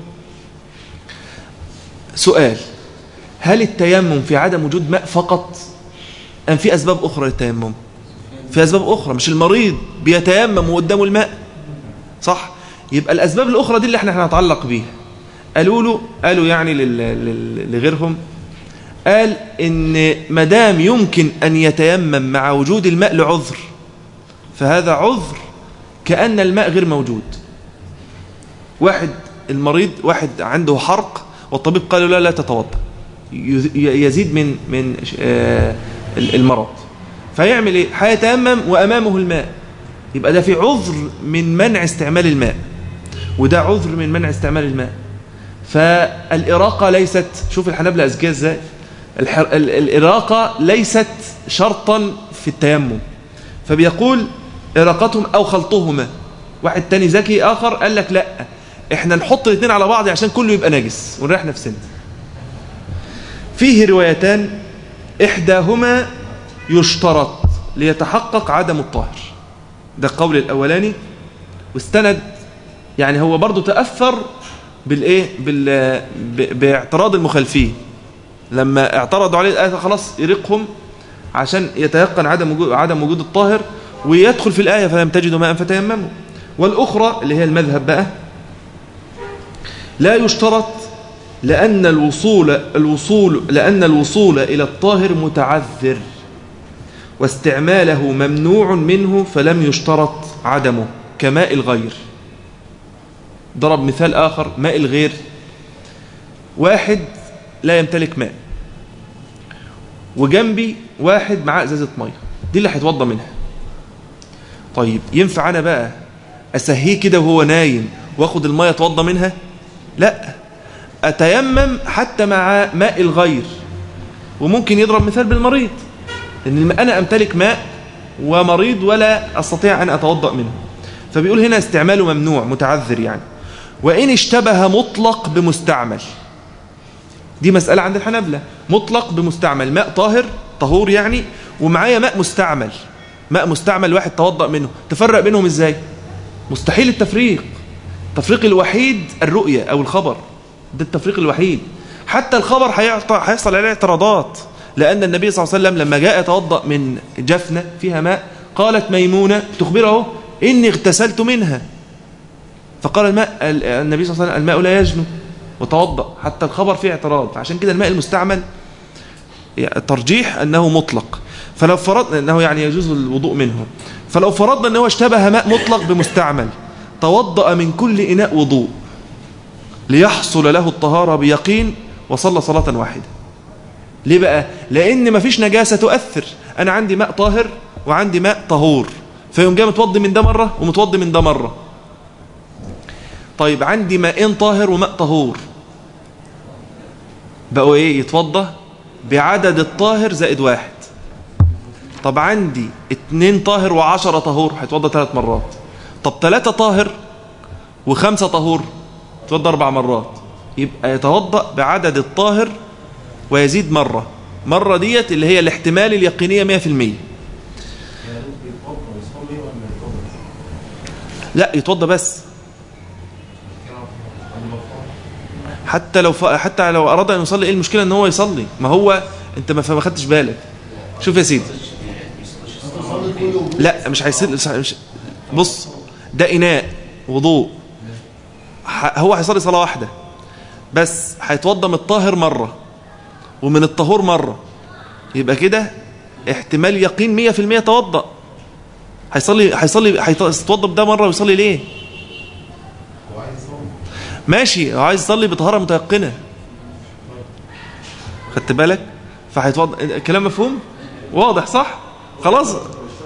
سؤال هل التيمم في عدم وجود ماء فقط أم في أسباب أخرى للتيمم في أسباب أخرى مش المريض بيتيمم وقدامه الماء صح يبقى الأسباب الأخرى دي اللي احنا هنتعلق بيها قالوا له قالوا يعني لغيرهم قال ان مدام يمكن أن يتيمم مع وجود الماء لعذر فهذا عذر كأن الماء غير موجود واحد المريض واحد عنده حرق والطبيب قال له لا لا تتوضا يزيد من من المرض فيعمل ايه هيتيمم وامامه الماء يبقى ده في عذر من منع استعمال الماء وده عذر من منع استعمال الماء فالإراقة ليست شوف الحنابلة أذكياء ازاي الإراقة ليست شرطا في التيمم فبيقول إراقتهم أو خلطهما واحد تاني ذكي آخر قال لك لا احنا نحط الاثنين على بعض عشان كله يبقى نجس ونريح نفسنا فيه روايتان إحداهما يشترط ليتحقق عدم الطاهر ده القول الأولاني واستند يعني هو برضو تأثر بالايه بال باعتراض المخالفين لما اعترضوا عليه الآية خلاص يرقهم عشان يتيقن عدم وجود عدم وجود الطاهر ويدخل في الآية فلم تجدوا ماء فتيمموا والأخرى اللي هي المذهب بقى لا يشترط لأن الوصول الوصول لأن الوصول إلى الطاهر متعذر واستعماله ممنوع منه فلم يشترط عدمه كماء الغير ضرب مثال آخر ماء الغير واحد لا يمتلك ماء وجنبي واحد معاه ازازه ميه دي اللي هيتوضى منها طيب ينفع انا بقى اسهيه كده وهو نايم واخد الميه اتوضى منها لا اتيمم حتى مع ماء الغير وممكن يضرب مثال بالمريض ان انا امتلك ماء ومريض ولا استطيع ان اتوضا منه فبيقول هنا استعماله ممنوع متعذر يعني وان اشتبه مطلق بمستعمل دي مسألة عند الحنابلة مطلق بمستعمل ماء طاهر طهور يعني ومعايا ماء مستعمل ماء مستعمل واحد توضأ منه تفرق بينهم ازاي مستحيل التفريق التفريق الوحيد الرؤية او الخبر ده التفريق الوحيد حتى الخبر هيحصل عليه اعتراضات لأن النبي صلى الله عليه وسلم لما جاء يتوضأ من جفنة فيها ماء قالت ميمونة تخبره إني اغتسلت منها فقال الماء النبي صلى الله عليه وسلم الماء لا يجنو وتوضأ حتى الخبر فيه اعتراض عشان كده الماء المستعمل الترجيح أنه مطلق فلو فرضنا أنه يعني يجوز الوضوء منه فلو فرضنا أنه اشتبه ماء مطلق بمستعمل توضأ من كل إناء وضوء ليحصل له الطهارة بيقين وصلى صلاة واحدة ليه بقى؟ لأن مفيش نجاسة تؤثر أنا عندي ماء طاهر وعندي ماء طهور فيوم جاي متوضي من ده مرة ومتوضي من ده مرة طيب عندي ماءين طاهر وماء طهور بقوا ايه يتوضى بعدد الطاهر زائد واحد طب عندي اتنين طاهر وعشرة طهور هيتوضى ثلاث مرات طب ثلاثة طاهر وخمسة طهور يتوضى أربع مرات يبقى يتوضأ بعدد الطاهر ويزيد مرة مرة ديت اللي هي الاحتمال اليقينية مية في المية لا يتوضى بس حتى لو ف... حتى لو اراد ان يصلي ايه المشكله ان هو يصلي ما هو انت ما ما خدتش بالك شوف يا سيدي لا مش هيصلي مش... بص ده اناء وضوء ح... هو هيصلي صلاه واحده بس هيتوضى من الطاهر مره ومن الطهور مره يبقى كده احتمال يقين 100% توضأ هيصلي هيصلي هيتوضى بده مره ويصلي ليه ماشي هو عايز يصلي بطهاره متيقنه خدت بالك فهيتوضى الكلام مفهوم واضح صح خلاص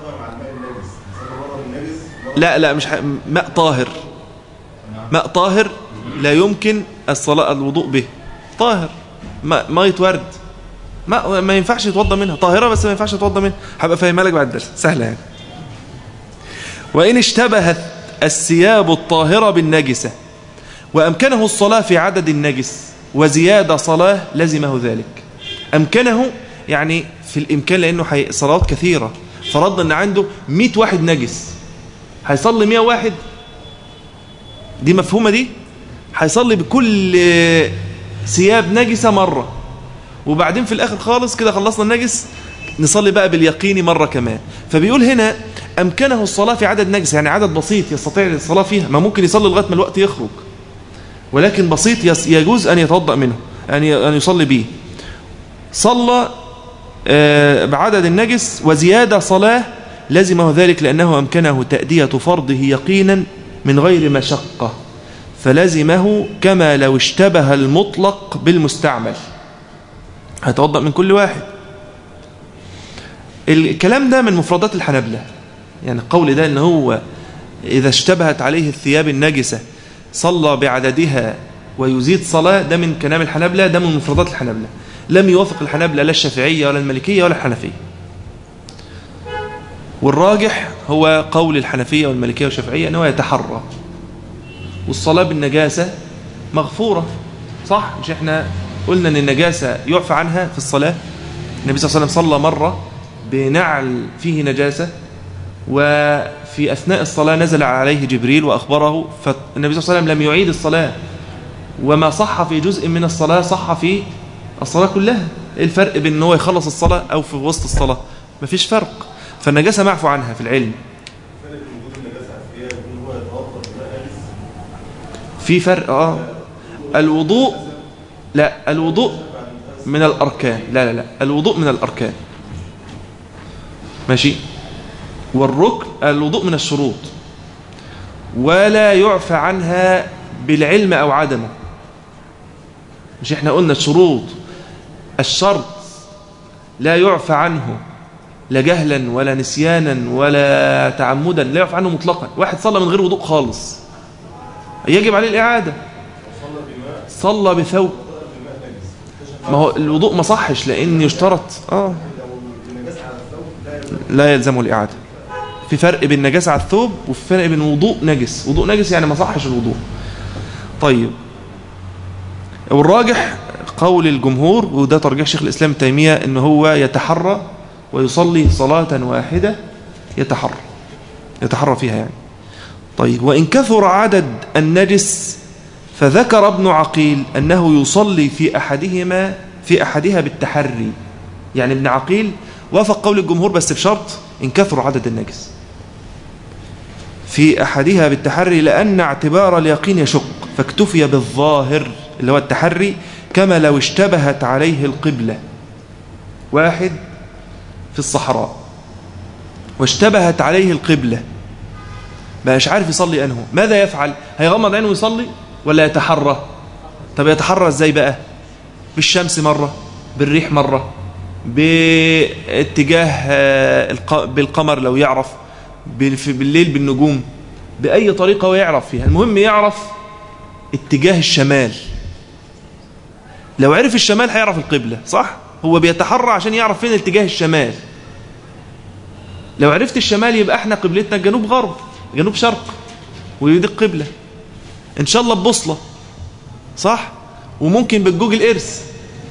لا لا مش ح... ماء طاهر ماء طاهر لا يمكن الصلاه الوضوء به طاهر ماء ميه ورد ما ما ينفعش يتوضى منها طاهره بس ما ينفعش يتوضى منها هبقى فاهمها لك بعد الدرس سهله يعني وان اشتبهت الثياب الطاهره بالنجسه وأمكنه الصلاة في عدد النجس وزيادة صلاة لزمه ذلك أمكنه يعني في الإمكان لأنه حي... صلوات كثيرة فرضنا أن عنده 100 واحد نجس هيصلي 100 واحد دي مفهومة دي هيصلي بكل ثياب نجسة مرة وبعدين في الآخر خالص كده خلصنا النجس نصلي بقى باليقين مرة كمان فبيقول هنا أمكنه الصلاة في عدد نجس يعني عدد بسيط يستطيع الصلاة فيها ما ممكن يصلي لغاية ما الوقت يخرج ولكن بسيط يجوز أن يتوضأ منه أن أن يصلي به صلى بعدد النجس وزيادة صلاة لزمه ذلك لأنه أمكنه تأدية فرضه يقينا من غير مشقة فلزمه كما لو اشتبه المطلق بالمستعمل هيتوضأ من كل واحد الكلام ده من مفردات الحنبلة يعني القول ده ان هو إذا اشتبهت عليه الثياب النجسة صلى بعددها ويزيد صلاة ده من كلام الحنبلة ده من مفردات الحنبلة لم يوافق الحنبلة لا الشافعية ولا المالكية ولا الحنفية والراجح هو قول الحنفية والمالكية والشافعية أنه يتحرى والصلاة بالنجاسة مغفورة صح مش احنا قلنا أن النجاسة يعفى عنها في الصلاة النبي صلى الله عليه وسلم صلى مرة بنعل فيه نجاسة وفي أثناء الصلاة نزل عليه جبريل وأخبره فالنبي صلى الله عليه وسلم لم يعيد الصلاة وما صح في جزء من الصلاة صح في الصلاة كلها إيه الفرق بين أنه يخلص الصلاة أو في وسط الصلاة مفيش فرق فالنجاسة معفو عنها في العلم في فرق آه الوضوء لا الوضوء من الأركان لا لا لا الوضوء من الأركان ماشي والركن الوضوء من الشروط ولا يعفى عنها بالعلم أو عدمه مش احنا قلنا الشروط الشرط لا يعفى عنه لا جهلا ولا نسيانا ولا تعمدا لا يعفى عنه مطلقا واحد صلى من غير وضوء خالص يجب عليه الإعادة صلى بثوب ما هو الوضوء ما صحش لأن يشترط آه لا يلزمه الإعادة في فرق بين نجاسة على الثوب وفي فرق بين وضوء نجس وضوء نجس يعني ما صحش الوضوء طيب والراجح قول الجمهور وده ترجيح شيخ الإسلام تيمية ان هو يتحرى ويصلي صلاة واحدة يتحرى يتحرى فيها يعني طيب وإن كثر عدد النجس فذكر ابن عقيل أنه يصلي في أحدهما في أحدها بالتحري يعني ابن عقيل وافق قول الجمهور بس بشرط إن كثر عدد النجس في أحدها بالتحري لأن اعتبار اليقين يشق فاكتفي بالظاهر اللي هو التحري كما لو اشتبهت عليه القبلة واحد في الصحراء واشتبهت عليه القبلة بقاش عارف يصلي أنه ماذا يفعل هيغمض عينه ويصلي ولا يتحرى طب يتحرى ازاي بقى بالشمس مرة بالريح مرة باتجاه بالقمر لو يعرف بالليل بالنجوم بأي طريقة ويعرف فيها المهم يعرف اتجاه الشمال لو عرف الشمال هيعرف القبلة صح؟ هو بيتحرى عشان يعرف فين اتجاه الشمال لو عرفت الشمال يبقى احنا قبلتنا جنوب غرب جنوب شرق ودي القبلة ان شاء الله ببوصلة صح؟ وممكن بالجوجل ايرث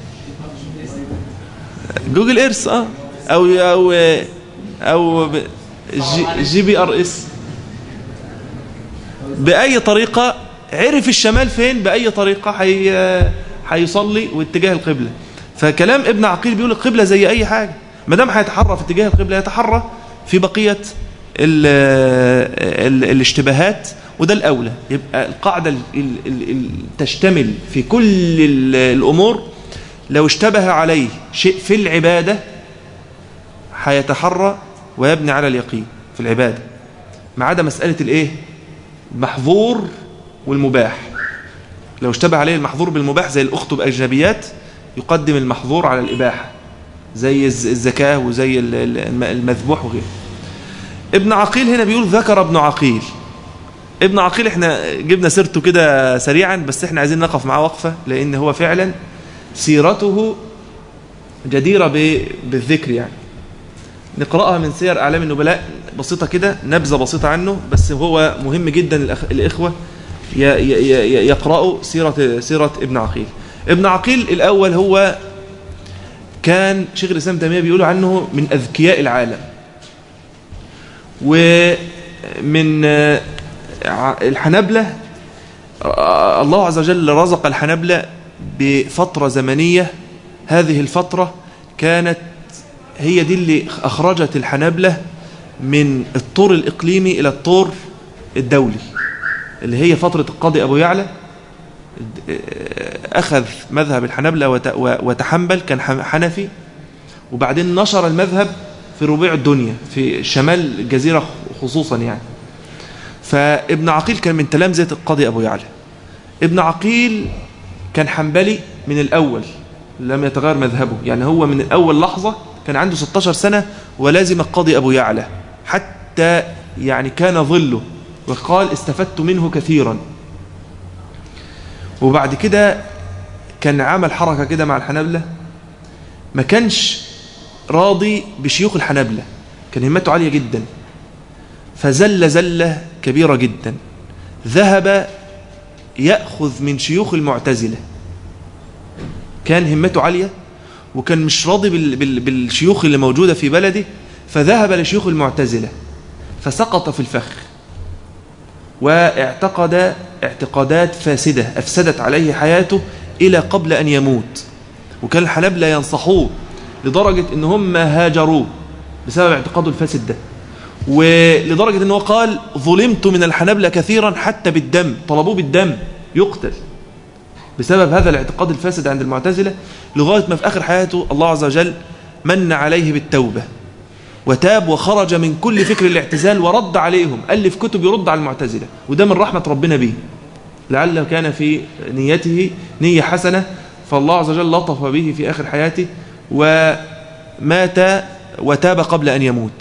جوجل ايرث اه او او او جي, جي بي ار اس باي طريقه عرف الشمال فين باي طريقه حي هيصلي واتجاه القبله فكلام ابن عقيل بيقول القبله زي اي حاجه ما دام هيتحرى في اتجاه القبله يتحرى في بقيه ال ال الاشتباهات وده الاولى يبقى القاعده تشتمل في كل الامور لو اشتبه عليه شيء في العباده هيتحرى ويبني على اليقين في العبادة ما عدا مسألة الايه المحظور والمباح لو اشتبه عليه المحظور بالمباح زي الأخت بأجنبيات يقدم المحظور على الإباحة زي الزكاة وزي المذبوح وغيره ابن عقيل هنا بيقول ذكر ابن عقيل ابن عقيل احنا جبنا سيرته كده سريعا بس احنا عايزين نقف معاه وقفة لأن هو فعلا سيرته جديرة بالذكر يعني نقرأها من سير أعلام النبلاء بسيطة كده نبذة بسيطة عنه بس هو مهم جدا الإخوة يقرأوا سيرة, سيرة ابن عقيل ابن عقيل الأول هو كان شيخ الإسلام تيمية بيقولوا عنه من أذكياء العالم ومن الحنبلة الله عز وجل رزق الحنبلة بفترة زمنية هذه الفترة كانت هي دي اللي أخرجت الحنابلة من الطور الإقليمي إلى الطور الدولي اللي هي فترة القاضي أبو يعلى أخذ مذهب الحنابلة وتحنبل كان حنفي وبعدين نشر المذهب في ربيع الدنيا في شمال الجزيرة خصوصا يعني فابن عقيل كان من تلامذة القاضي أبو يعلى ابن عقيل كان حنبلي من الأول لم يتغير مذهبه يعني هو من أول لحظة كان عنده 16 سنة ولازم القاضي أبو يعلى حتى يعني كان ظله وقال استفدت منه كثيرا وبعد كده كان عمل حركة كده مع الحنابلة ما كانش راضي بشيوخ الحنابلة كان همته عالية جدا فزل زلة كبيرة جدا ذهب يأخذ من شيوخ المعتزلة كان همته عالية وكان مش راضي بال بال بالشيوخ اللي موجودة في بلده فذهب لشيوخ المعتزلة فسقط في الفخ واعتقد اعتقادات فاسدة أفسدت عليه حياته إلى قبل أن يموت وكان الحلب لا ينصحوه لدرجة ان هم هاجروه بسبب اعتقاده الفاسد ده ولدرجة أنه قال ظلمت من الحنابلة كثيرا حتى بالدم طلبوه بالدم يقتل بسبب هذا الاعتقاد الفاسد عند المعتزلة لغاية ما في آخر حياته الله عز وجل من عليه بالتوبة وتاب وخرج من كل فكر الاعتزال ورد عليهم ألف كتب يرد على المعتزلة وده من رحمة ربنا به لعله كان في نيته نية حسنة فالله عز وجل لطف به في آخر حياته ومات وتاب قبل أن يموت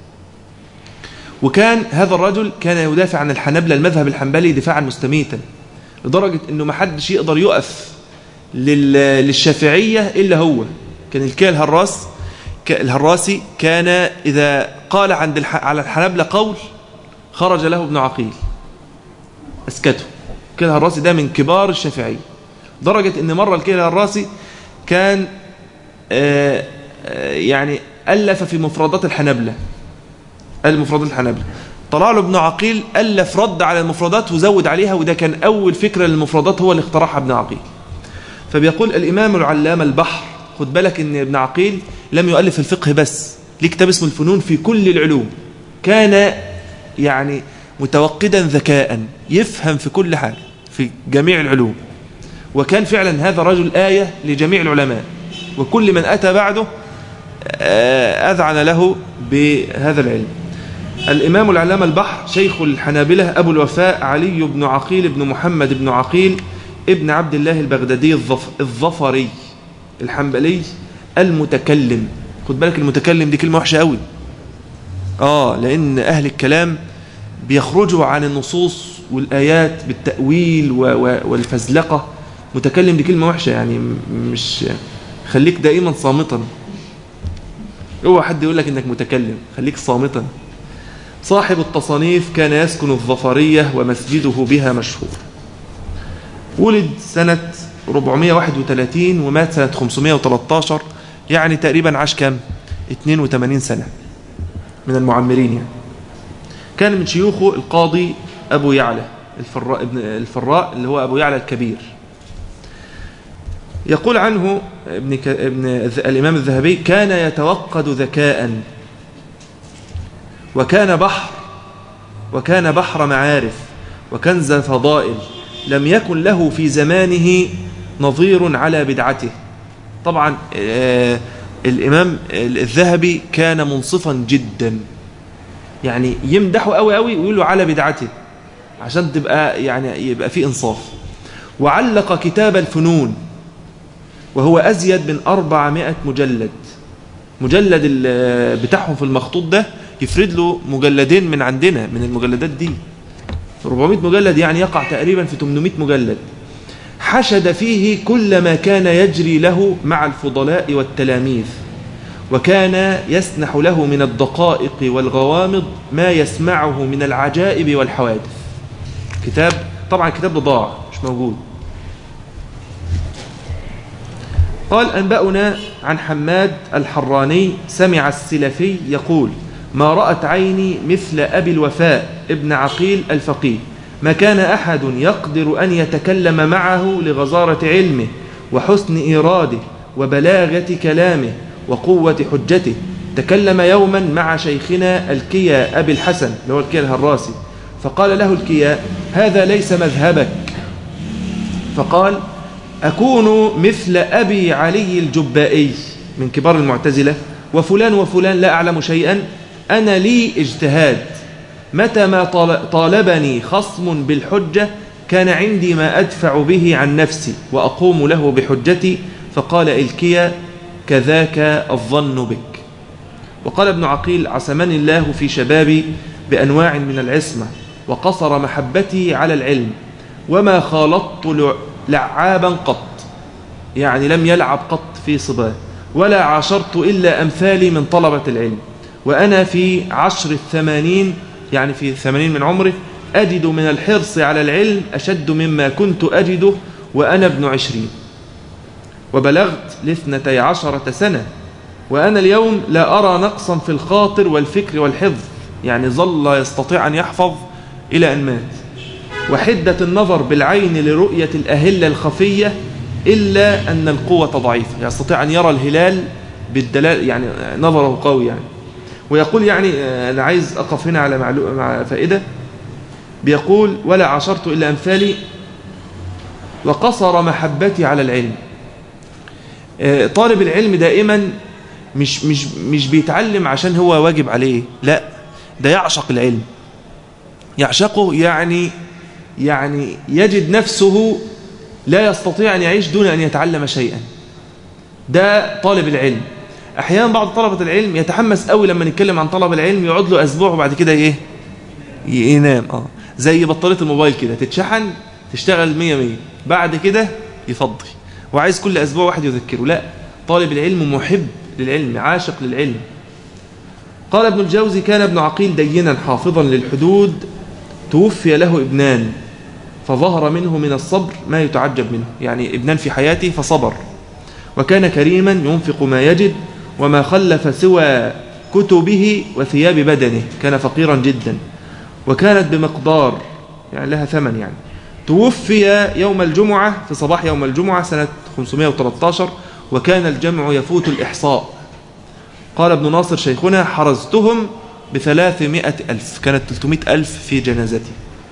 وكان هذا الرجل كان يدافع عن الحنبلة المذهب الحنبلي دفاعا مستميتا لدرجة أنه ما حدش يقدر يقف للشافعية إلا هو كان الكيل الهراس الهراسي كان إذا قال عند على الحنبلة قول خرج له ابن عقيل أسكته الكيل الهراسي ده من كبار الشافعية درجة أن مرة الكيل الهراسي كان آآ آآ يعني ألف في مفردات الحنبلة المفردات الحنبلة طلع له ابن عقيل ألف رد على المفردات وزود عليها وده كان أول فكرة للمفردات هو اللي اخترعها ابن عقيل فبيقول الإمام العلام البحر خد بالك ان ابن عقيل لم يؤلف الفقه بس ليه كتاب اسمه الفنون في كل العلوم كان يعني متوقدا ذكاء يفهم في كل حاجة في جميع العلوم وكان فعلا هذا رجل آية لجميع العلماء وكل من أتى بعده أذعن له بهذا العلم الإمام العلامة البحر شيخ الحنابلة أبو الوفاء علي بن عقيل بن محمد بن عقيل ابن عبد الله البغدادي الظفري الحنبلي المتكلم خد بالك المتكلم دي كلمة وحشة قوي آه لأن أهل الكلام بيخرجوا عن النصوص والآيات بالتأويل والفزلقة متكلم دي كلمة وحشة يعني مش خليك دائما صامتا اوعى حد يقول لك انك متكلم خليك صامتا صاحب التصانيف كان يسكن الظفرية ومسجده بها مشهور ولد سنة 431 ومات سنة 513 يعني تقريبا عاش كام 82 سنة من المعمرين يعني كان من شيوخه القاضي أبو يعلى الفراء, ابن الفراء اللي هو أبو يعلى الكبير يقول عنه ابن, ك... ابن الإمام الذهبي كان يتوقد ذكاء وكان بحر وكان بحر معارف وكنز فضائل لم يكن له في زمانه نظير على بدعته طبعا آه الإمام الذهبي كان منصفا جدا يعني يمدحه قوي قوي ويقول له على بدعته عشان تبقى يعني يبقى في إنصاف وعلق كتاب الفنون وهو أزيد من 400 مجلد مجلد بتاعهم في المخطوط ده يفرد له مجلدين من عندنا من المجلدات دي 400 مجلد يعني يقع تقريبا في 800 مجلد حشد فيه كل ما كان يجري له مع الفضلاء والتلاميذ وكان يسنح له من الدقائق والغوامض ما يسمعه من العجائب والحوادث كتاب طبعا كتاب ضاع مش موجود قال أنبأنا عن حماد الحراني سمع السلفي يقول ما رأت عيني مثل أبي الوفاء ابن عقيل الفقيه ما كان أحد يقدر أن يتكلم معه لغزارة علمه وحسن إيراده وبلاغة كلامه وقوة حجته تكلم يوما مع شيخنا الكيا أبي الحسن اللي هو الكيا الهراسي فقال له الكيا هذا ليس مذهبك فقال أكون مثل أبي علي الجبائي من كبار المعتزلة وفلان وفلان لا أعلم شيئا أنا لي اجتهاد متى ما طالبني خصم بالحجة كان عندي ما أدفع به عن نفسي وأقوم له بحجتي فقال إلكيا كذاك الظن بك وقال ابن عقيل عسمني الله في شبابي بأنواع من العصمة وقصر محبتي على العلم وما خالطت لعابا قط يعني لم يلعب قط في صباه ولا عاشرت إلا أمثالي من طلبة العلم وأنا في عشر الثمانين يعني في ثمانين من عمره أجد من الحرص على العلم أشد مما كنت أجده وأنا ابن عشرين وبلغت لاثنتي عشرة سنة وأنا اليوم لا أرى نقصا في الخاطر والفكر والحفظ يعني ظل يستطيع أن يحفظ إلى أن مات وحدة النظر بالعين لرؤية الأهلة الخفية إلا أن القوة ضعيفة يستطيع أن يرى الهلال بالدلال يعني نظره قوي يعني ويقول يعني أنا عايز أقف هنا على مع فائدة بيقول ولا عشرت إلا أمثالي وقصر محبتي على العلم آه، طالب العلم دائما مش, مش, مش بيتعلم عشان هو واجب عليه لا ده يعشق العلم يعشقه يعني يعني يجد نفسه لا يستطيع أن يعيش دون أن يتعلم شيئا ده طالب العلم أحيانا بعض طلبة العلم يتحمس قوي لما نتكلم عن طلب العلم يقعد له أسبوع وبعد كده إيه ينام آه زي بطارية الموبايل كده تتشحن تشتغل مية مية بعد كده يفضي وعايز كل أسبوع واحد يذكره لا طالب العلم محب للعلم عاشق للعلم قال ابن الجوزي كان ابن عقيل دينا حافظا للحدود توفي له ابنان فظهر منه من الصبر ما يتعجب منه يعني ابنان في حياته فصبر وكان كريما ينفق ما يجد وما خلف سوى كتبه وثياب بدنه كان فقيرا جدا وكانت بمقدار يعني لها ثمن يعني توفي يوم الجمعة في صباح يوم الجمعة سنة 513 وكان الجمع يفوت الإحصاء قال ابن ناصر شيخنا حرزتهم بثلاثمائة ألف كانت 300 ألف في جنازتي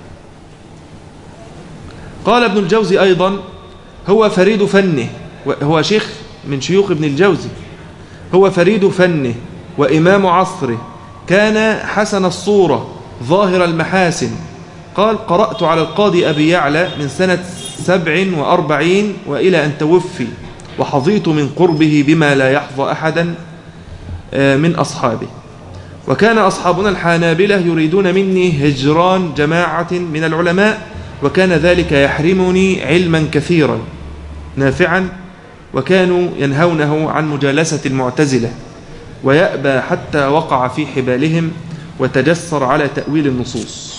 قال ابن الجوزي أيضا هو فريد فنه هو شيخ من شيوخ ابن الجوزي هو فريد فنه وإمام عصره كان حسن الصورة ظاهر المحاسن قال قرأت على القاضي أبي يعلى من سنة سبع وأربعين وإلى أن توفي وحظيت من قربه بما لا يحظى أحدا من أصحابه وكان أصحابنا الحانابلة يريدون مني هجران جماعة من العلماء وكان ذلك يحرمني علما كثيرا نافعا وكانوا ينهونه عن مجالسة المعتزلة ويأبى حتى وقع في حبالهم وتجسر على تأويل النصوص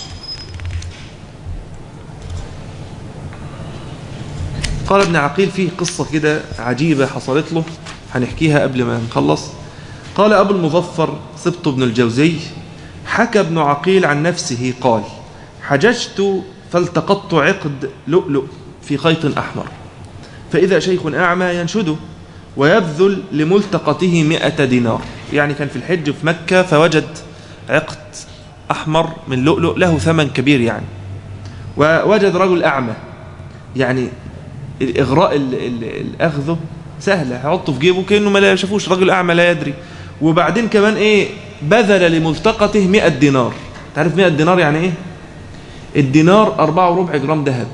قال ابن عقيل فيه قصة كده عجيبة حصلت له هنحكيها قبل ما نخلص قال أبو المظفر سبط بن الجوزي حكى ابن عقيل عن نفسه قال حججت فالتقطت عقد لؤلؤ في خيط أحمر فإذا شيخ أعمى ينشده ويبذل لملتقطه مئة دينار يعني كان في الحج في مكة فوجد عقد أحمر من لؤلؤ له ثمن كبير يعني ووجد رجل أعمى يعني الإغراء الأخذه سهلة هيحطه في جيبه كأنه ما لا شافوش رجل أعمى لا يدري وبعدين كمان إيه بذل لملتقطه 100 دينار تعرف 100 دينار يعني إيه الدينار أربعة وربع جرام ذهب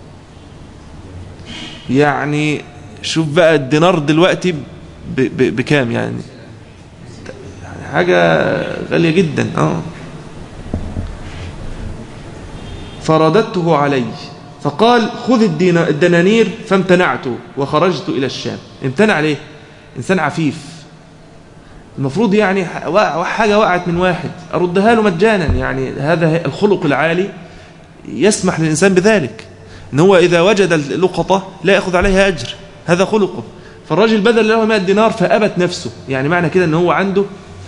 يعني شوف بقى الدينار دلوقتي ب ب بكام يعني يعني حاجة غالية جدا اه فرددته علي فقال خذ الدنانير فامتنعت وخرجت إلى الشام امتنع ليه إنسان عفيف المفروض يعني حاجة وقعت من واحد أردها له مجانا يعني هذا الخلق العالي يسمح للإنسان بذلك إن هو إذا وجد اللقطة لا يأخذ عليها أجر هذا خلقه فالراجل بدل له 100 دينار فأبت نفسه يعني معنى كده أن هو عنده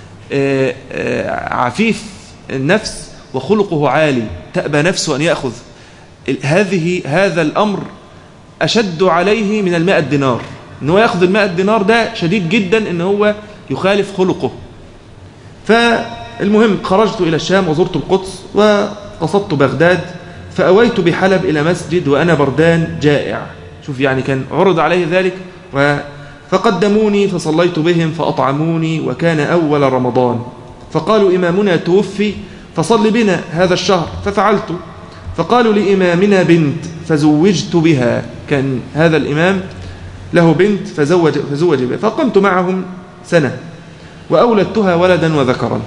عفيف النفس وخلقه عالي تأبى نفسه أن يأخذ هذه هذا الأمر أشد عليه من المائة دينار ان هو ياخذ المائة دينار ده شديد جدا ان هو يخالف خلقه فالمهم خرجت إلى الشام وزرت القدس وقصدت بغداد فأويت بحلب إلى مسجد وأنا بردان جائع شوف يعني كان عرض عليه ذلك و فقدموني فصليت بهم فأطعموني وكان أول رمضان فقالوا إمامنا توفي فصل بنا هذا الشهر ففعلت فقالوا لإمامنا بنت فزوجت بها كان هذا الإمام له بنت فزوج, فزوج بها فقمت معهم سنة وأولدتها ولدا وذكرا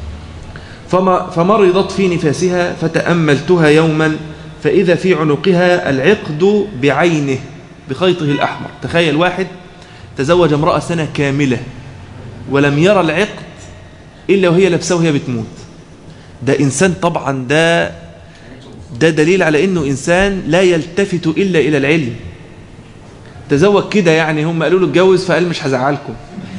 فمرضت في نفاسها فتأملتها يوما فإذا في عنقها العقد بعينه بخيطه الأحمر تخيل واحد تزوج امرأة سنة كاملة ولم يرى العقد إلا وهي لابسه وهي بتموت ده إنسان طبعا ده ده دليل على إنه إنسان لا يلتفت إلا إلى العلم تزوج كده يعني هم قالوا له اتجوز فقال مش هزعلكم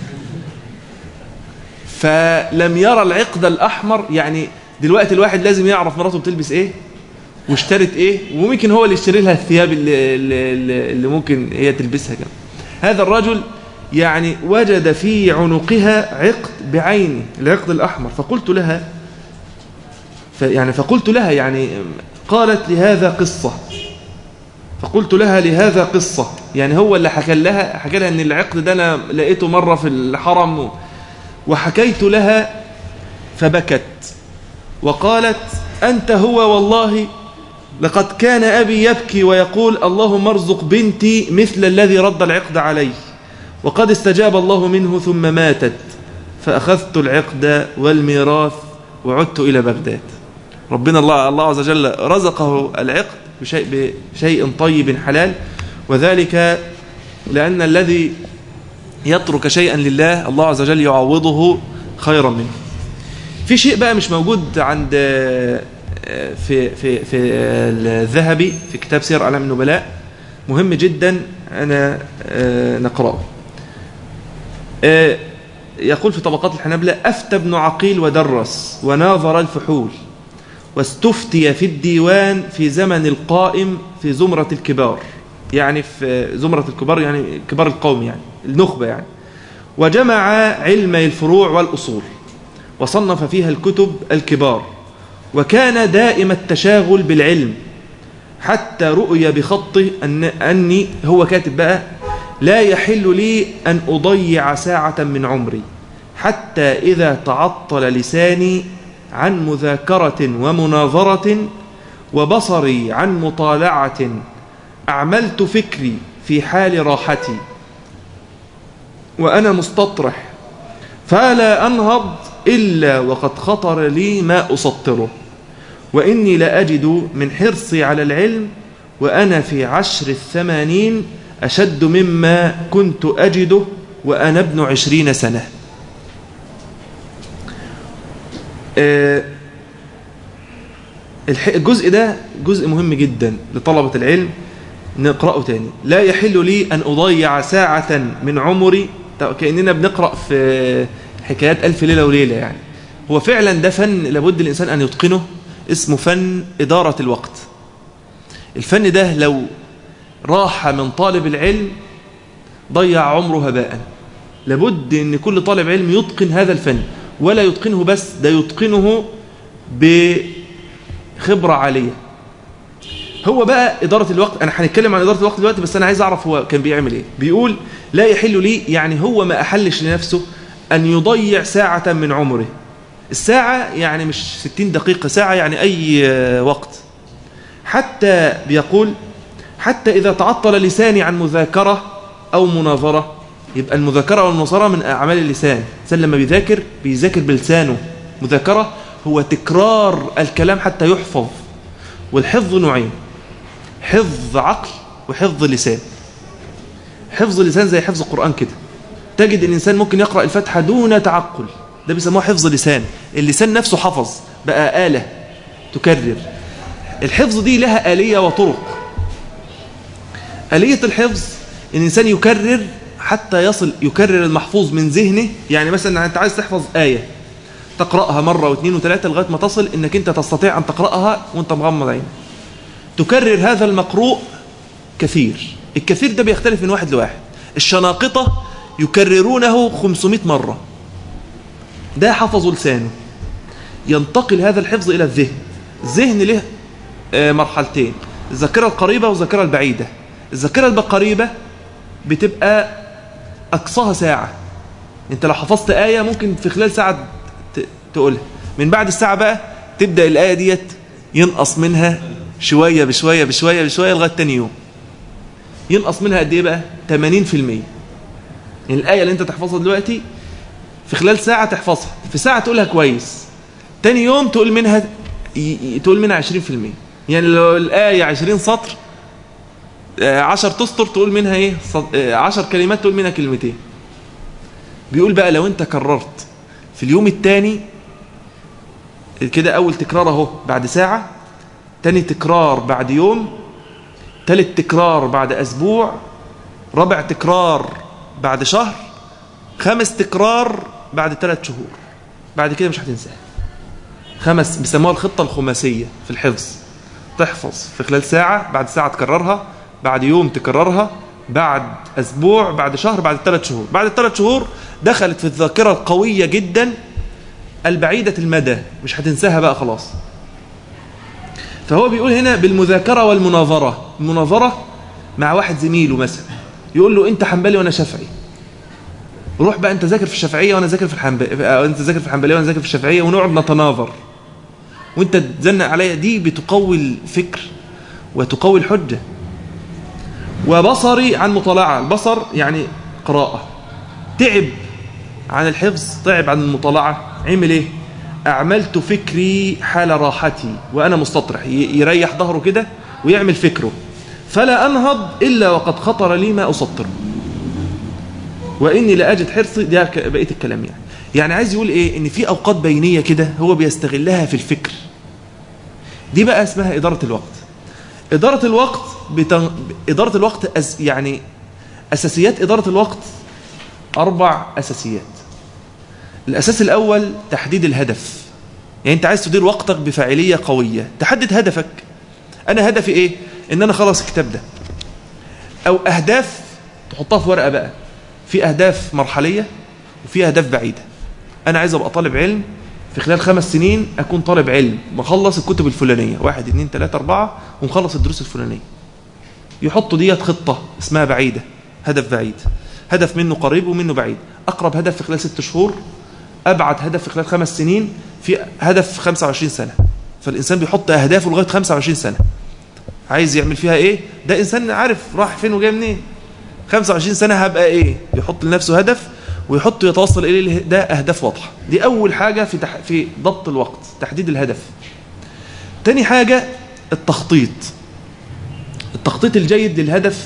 فلم يرى العقد الأحمر يعني دلوقتي الواحد لازم يعرف مراته بتلبس ايه واشترت ايه وممكن هو اللي يشتري لها الثياب اللي, اللي, اللي ممكن هي تلبسها كمان هذا الرجل يعني وجد في عنقها عقد بعينه العقد الأحمر فقلت لها يعني فقلت لها يعني قالت لهذا قصة فقلت لها لهذا قصة يعني هو اللي حكى لها حكى لها ان العقد ده انا لقيته مرة في الحرم وحكيت لها فبكت وقالت أنت هو والله لقد كان أبي يبكي ويقول اللهم ارزق بنتي مثل الذي رد العقد علي وقد استجاب الله منه ثم ماتت فأخذت العقد والميراث وعدت إلى بغداد ربنا الله الله عز وجل رزقه العقد بشيء, بشيء طيب حلال وذلك لأن الذي يترك شيئا لله الله عز وجل يعوضه خيرا منه في شيء بقى مش موجود عند في في في الذهبي في كتاب سير اعلام النبلاء مهم جدا انا نقراه يقول في طبقات الحنابلة أفتى ابن عقيل ودرس وناظر الفحول واستفتي في الديوان في زمن القائم في زمرة الكبار يعني في زمرة الكبار يعني كبار القوم يعني النخبة يعني وجمع علمي الفروع والأصول وصنف فيها الكتب الكبار وكان دائم التشاغل بالعلم حتى رؤي بخطه أن أني هو كاتب بقى لا يحل لي أن أضيع ساعة من عمري حتى إذا تعطل لساني عن مذاكرة ومناظرة وبصري عن مطالعة أعملت فكري في حال راحتي وأنا مستطرح فلا أنهض إلا وقد خطر لي ما أسطره وإني لأجد من حرصي على العلم وأنا في عشر الثمانين أشد مما كنت أجده وأنا ابن عشرين سنة الجزء ده جزء مهم جدا لطلبة العلم نقرأه تاني لا يحل لي أن أضيع ساعة من عمري كأننا بنقرأ في حكايات ألف ليلة وليلة يعني هو فعلا ده فن لابد الإنسان أن يتقنه اسمه فن إدارة الوقت الفن ده لو راح من طالب العلم ضيع عمره هباء لابد أن كل طالب علم يتقن هذا الفن ولا يتقنه بس ده يتقنه بخبرة عالية هو بقى إدارة الوقت أنا هنتكلم عن إدارة الوقت دلوقتي بس أنا عايز أعرف هو كان بيعمل إيه بيقول لا يحل لي يعني هو ما أحلش لنفسه أن يضيع ساعة من عمره الساعة يعني مش 60 دقيقة ساعة يعني أي وقت حتى بيقول حتى إذا تعطل لساني عن مذاكرة أو مناظرة يبقى المذاكرة والمناظرة من أعمال اللسان الإنسان لما بيذاكر بيذاكر بلسانه مذاكرة هو تكرار الكلام حتى يحفظ والحفظ نوعين حفظ عقل وحفظ لسان حفظ لسان زي حفظ القرآن كده تجد الإنسان ممكن يقرأ الفاتحة دون تعقل ده بيسموه حفظ لسان اللسان نفسه حفظ بقى آلة تكرر الحفظ دي لها آلية وطرق آلية الحفظ الإنسان يكرر حتى يصل يكرر المحفوظ من ذهنه يعني مثلا أنت عايز تحفظ آية تقرأها مرة واثنين وثلاثة لغاية ما تصل أنك أنت تستطيع أن تقرأها وأنت مغمض عينك تكرر هذا المقروء كثير الكثير ده بيختلف من واحد لواحد الشناقطة يكررونه 500 مرة ده حفظوا لسانه ينتقل هذا الحفظ إلى الذهن الذهن له مرحلتين الذاكرة القريبة والذاكرة البعيدة الذاكرة القريبة بتبقى أقصاها ساعة انت لو حفظت آية ممكن في خلال ساعة تقولها من بعد الساعة بقى تبدأ الآية ديت ينقص منها شوية بشوية بشوية بشوية لغاية تاني يوم ينقص منها قد ايه بقى 80% يعني الآية اللي انت تحفظها دلوقتي في خلال ساعة تحفظها في ساعة تقولها كويس تاني يوم تقول منها تقول منها 20% يعني لو الآية 20 سطر 10 تسطر تقول منها ايه 10 كلمات تقول منها كلمتين بيقول بقى لو انت كررت في اليوم الثاني كده اول تكرار اهو بعد ساعة تاني تكرار بعد يوم تالت تكرار بعد اسبوع رابع تكرار بعد شهر خامس تكرار بعد ثلاث شهور بعد كده مش هتنساها خمس بيسموها الخطة الخماسية في الحفظ تحفظ في خلال ساعة بعد ساعة تكررها بعد يوم تكررها بعد أسبوع بعد شهر بعد ثلاث شهور بعد ثلاث شهور دخلت في الذاكرة القوية جدا البعيدة المدى مش هتنساها بقى خلاص فهو بيقول هنا بالمذاكرة والمناظرة المناظرة مع واحد زميله مثلا يقول له انت حنبلي وانا شافعي روح بقى انت ذاكر في الشافعيه وانا ذاكر في الحنبليه انت ذاكر في الحنبليه وانا ذاكر في الشافعيه ونقعد نتناظر وانت تزنق عليا دي بتقوي الفكر وتقوي الحجه وبصري عن مطالعه البصر يعني قراءه تعب عن الحفظ تعب عن المطالعه عمل ايه اعملت فكري حال راحتي وانا مستطرح يريح ظهره كده ويعمل فكره فلا انهض الا وقد خطر لي ما اسطره واني لاجد حرصي ده بقيه الكلام يعني يعني عايز يقول ايه ان في اوقات بينيه كده هو بيستغلها في الفكر دي بقى اسمها اداره الوقت اداره الوقت بتن... اداره الوقت أز... يعني اساسيات اداره الوقت اربع اساسيات الاساس الاول تحديد الهدف يعني انت عايز تدير وقتك بفاعليه قويه تحدد هدفك انا هدفي ايه ان انا خلص الكتاب ده او اهداف تحطها في ورقه بقى في أهداف مرحلية وفي أهداف بعيدة أنا عايز أبقى طالب علم في خلال خمس سنين أكون طالب علم مخلص الكتب الفلانية واحد اتنين تلاتة أربعة ومخلص الدروس الفلانية يحطوا ديت خطة اسمها بعيدة هدف بعيد هدف منه قريب ومنه بعيد أقرب هدف في خلال ست شهور أبعد هدف في خلال خمس سنين في هدف في 25 سنة فالإنسان بيحط أهدافه لغاية 25 سنة عايز يعمل فيها إيه ده إنسان عارف راح فين وجاي منين 25 سنة هبقى ايه يحط لنفسه هدف ويحط يتوصل اليه ده اهداف واضحة دي اول حاجة في تح... في ضبط الوقت تحديد الهدف تاني حاجة التخطيط التخطيط الجيد للهدف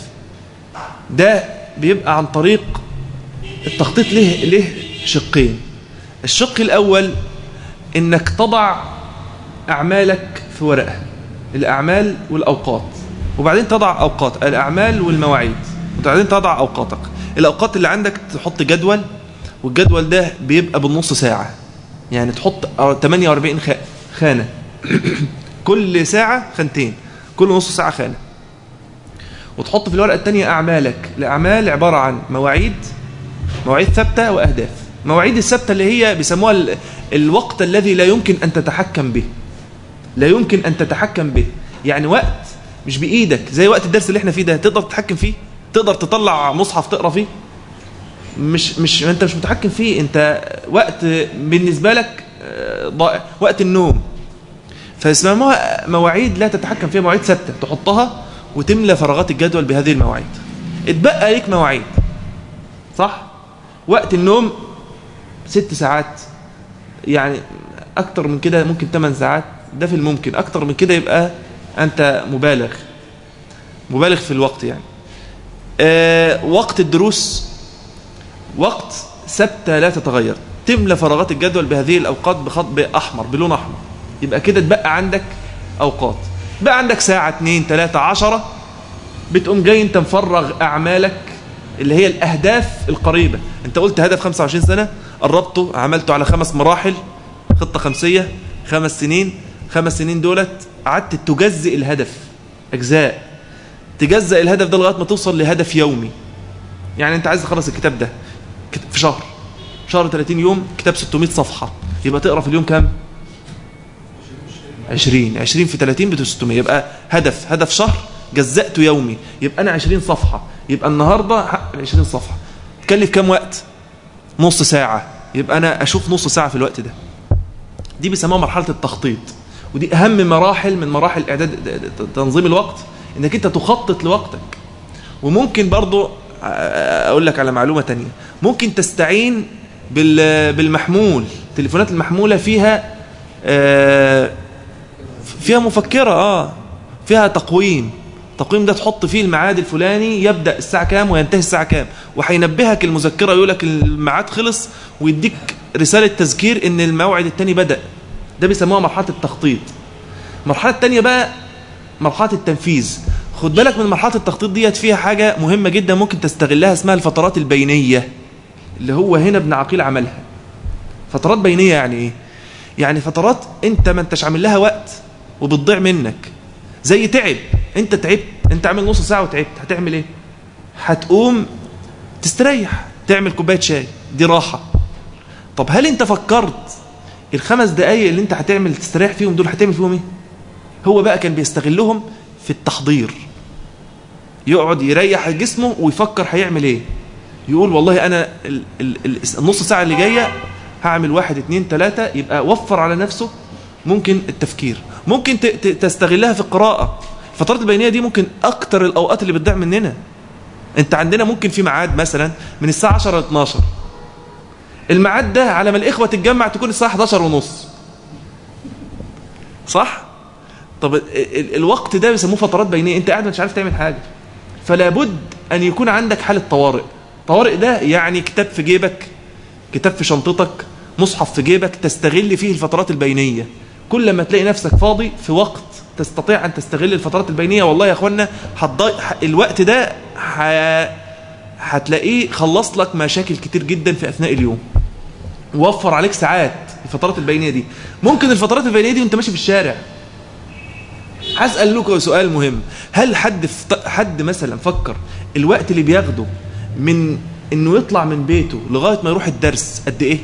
ده بيبقى عن طريق التخطيط له له شقين الشق الاول انك تضع اعمالك في ورقة الاعمال والاوقات وبعدين تضع اوقات الاعمال والمواعيد وبعدين تضع أوقاتك الأوقات اللي عندك تحط جدول والجدول ده بيبقى بالنص ساعة يعني تحط 48 خانة كل ساعة خانتين كل نص ساعة خانة وتحط في الورقة الثانية أعمالك الأعمال عبارة عن مواعيد مواعيد ثابتة وأهداف مواعيد الثابتة اللي هي بيسموها الوقت الذي لا يمكن أن تتحكم به لا يمكن أن تتحكم به يعني وقت مش بإيدك زي وقت الدرس اللي احنا فيه ده تقدر تتحكم فيه تقدر تطلع مصحف تقرا فيه مش مش انت مش متحكم فيه انت وقت بالنسبه لك ضائع وقت النوم فاسمها مواعيد لا تتحكم فيها مواعيد ثابته تحطها وتملى فراغات الجدول بهذه المواعيد اتبقى ليك مواعيد صح وقت النوم ست ساعات يعني اكتر من كده ممكن 8 ساعات ده في الممكن اكتر من كده يبقى انت مبالغ مبالغ في الوقت يعني آه وقت الدروس وقت ثابته لا تتغير تملى فراغات الجدول بهذه الاوقات بخط باحمر بلون احمر يبقى كده اتبقى عندك اوقات بقى عندك ساعه 2 3 10 بتقوم جاي انت مفرغ اعمالك اللي هي الاهداف القريبه انت قلت هدف 25 سنه قربته عملته على خمس مراحل خطه خمسيه خمس سنين خمس سنين دولت قعدت تجزئ الهدف اجزاء تجزأ الهدف ده لغايه ما توصل لهدف يومي يعني انت عايز تخلص الكتاب ده في شهر شهر 30 يوم كتاب 600 صفحه يبقى تقرا في اليوم كام 20 20 في 30 ب 600 يبقى هدف هدف شهر جزأته يومي يبقى انا 20 صفحه يبقى النهارده 20 صفحه تكلف كام وقت نص ساعه يبقى انا اشوف نص ساعه في الوقت ده دي بيسموها مرحله التخطيط ودي اهم مراحل من مراحل اعداد تنظيم الوقت انك انت تخطط لوقتك وممكن برضو اقول لك على معلومة تانية ممكن تستعين بالمحمول التليفونات المحمولة فيها فيها مفكرة اه فيها تقويم التقويم ده تحط فيه الميعاد الفلاني يبدأ الساعة كام وينتهي الساعة كام وهينبهك المذكرة يقول لك الميعاد خلص ويديك رسالة تذكير ان الموعد التاني بدأ ده بيسموها مرحلة التخطيط المرحلة التانية بقى مرحلة التنفيذ خد بالك من مرحلة التخطيط ديت فيها حاجة مهمة جدا ممكن تستغلها اسمها الفترات البينية اللي هو هنا ابن عقيل عملها فترات بينية يعني ايه يعني فترات انت ما انتش عامل لها وقت وبتضيع منك زي تعب انت تعبت انت عامل نص ساعة وتعبت هتعمل ايه هتقوم تستريح تعمل كوباية شاي دي راحة طب هل انت فكرت الخمس دقايق اللي انت هتعمل تستريح فيهم دول هتعمل فيهم ايه هو بقى كان بيستغلهم في التحضير يقعد يريح جسمه ويفكر هيعمل ايه يقول والله انا ال- ال- ال- النص ساعة اللي جاية هعمل واحد اتنين تلاتة يبقى وفر على نفسه ممكن التفكير ممكن ت- ت- تستغلها في القراءة الفترات البينية دي ممكن اكتر الاوقات اللي بتضيع مننا انت عندنا ممكن في ميعاد مثلا من الساعة 10 ل 12 الميعاد ده على ما الاخوة تتجمع تكون الساعة 11 ونص صح طب ال ال الوقت ده بيسموه فترات بينيه انت قاعد مش عارف تعمل حاجه فلا بد ان يكون عندك حاله طوارئ طوارئ ده يعني كتاب في جيبك كتاب في شنطتك مصحف في جيبك تستغل فيه الفترات البينيه كل ما تلاقي نفسك فاضي في وقت تستطيع ان تستغل الفترات البينيه والله يا اخوانا هتضيع الوقت ده ح... هتلاقيه خلص لك مشاكل كتير جدا في اثناء اليوم وفر عليك ساعات الفترات البينيه دي ممكن الفترات البينيه دي وانت ماشي في الشارع هسأل لكم سؤال مهم هل حد فت... حد مثلا فكر الوقت اللي بياخده من انه يطلع من بيته لغاية ما يروح الدرس قد ايه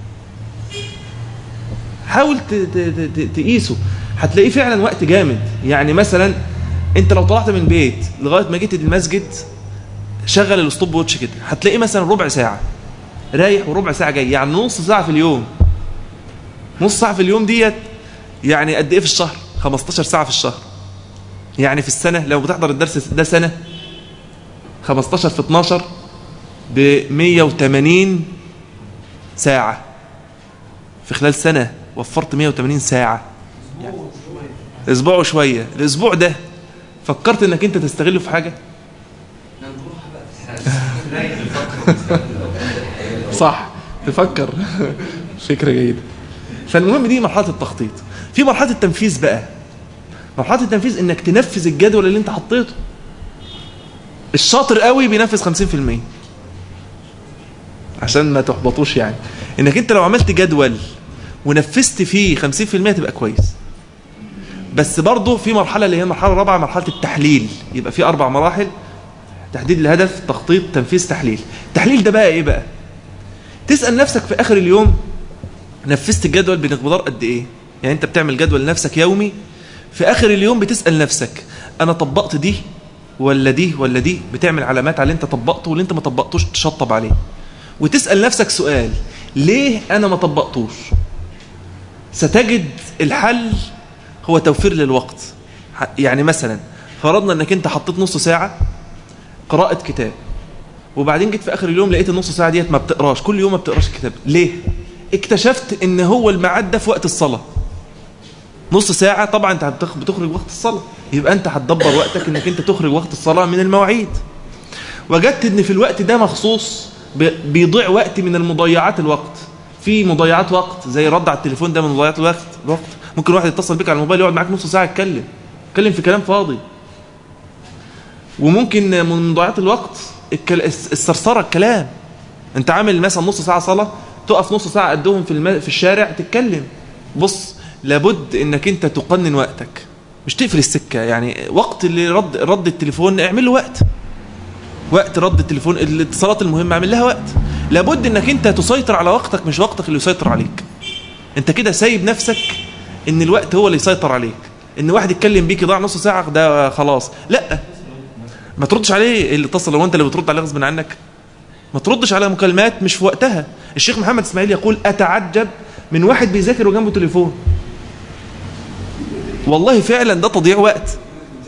حاول ت... ت... ت... ت- تقيسه هتلاقيه فعلا وقت جامد يعني مثلا انت لو طلعت من البيت لغاية ما جيت المسجد شغل الستوب ووتش كده هتلاقيه مثلا ربع ساعة رايح وربع ساعة جاي يعني نص ساعة في اليوم نص ساعة في اليوم ديت يعني قد ايه في الشهر 15 ساعة في الشهر يعني في السنة لو بتحضر الدرس ده سنة 15 في 12 ب 180 ساعة في خلال سنة وفرت 180 ساعة يعني اسبوع وشوية الاسبوع ده فكرت انك انت تستغله في حاجة صح تفكر فكرة جيدة فالمهم دي مرحلة التخطيط في مرحلة التنفيذ بقى مرحلة التنفيذ انك تنفذ الجدول اللي انت حطيته الشاطر قوي بينفذ 50% عشان ما تحبطوش يعني انك انت لو عملت جدول ونفذت فيه 50% تبقى كويس بس برضه في مرحلة اللي هي المرحلة الرابعة مرحلة التحليل يبقى في أربع مراحل تحديد الهدف تخطيط تنفيذ تحليل التحليل ده بقى إيه بقى تسأل نفسك في آخر اليوم نفذت الجدول بمقدار قد إيه يعني أنت بتعمل جدول لنفسك يومي في آخر اليوم بتسأل نفسك أنا طبقت دي ولا دي ولا دي بتعمل علامات على اللي أنت طبقته واللي أنت ما طبقتوش تشطب عليه وتسأل نفسك سؤال ليه أنا ما طبقتوش ستجد الحل هو توفير للوقت يعني مثلا فرضنا انك انت حطيت نص ساعة قراءة كتاب وبعدين جيت في اخر اليوم لقيت النص ساعة ديت ما بتقراش كل يوم ما بتقراش الكتاب ليه اكتشفت ان هو الميعاد ده في وقت الصلاة نص ساعة طبعا انت هتخ- بتخرج وقت الصلاة يبقى انت هتدبر وقتك انك انت تخرج وقت الصلاة من المواعيد وجدت ان في الوقت ده مخصوص ب- بيضيع وقت من المضيعات الوقت في مضيعات وقت زي الرد على التليفون ده من مضيعات الوقت الوقت ممكن واحد يتصل بك على الموبايل يقعد معاك نص ساعة يتكلم يتكلم في كلام فاضي وممكن من مضيعات الوقت الكل... الس- السرسرة الكلام انت عامل مثلا نص ساعة صلاة تقف نص ساعة قدهم في الم... في الشارع تتكلم بص لابد انك انت تقنن وقتك مش تقفل السكة يعني وقت اللي رد رد التليفون اعمل له وقت وقت رد التليفون الاتصالات المهمة اعمل لها وقت لابد انك انت تسيطر على وقتك مش وقتك اللي يسيطر عليك انت كده سايب نفسك ان الوقت هو اللي يسيطر عليك ان واحد يتكلم بيك يضيع نص ساعة ده خلاص لا ما تردش عليه اللي اتصل لو انت اللي بترد عليه غصب عنك ما تردش على مكالمات مش في وقتها الشيخ محمد اسماعيل يقول اتعجب من واحد بيذاكر وجنبه تليفون والله فعلا ده تضييع وقت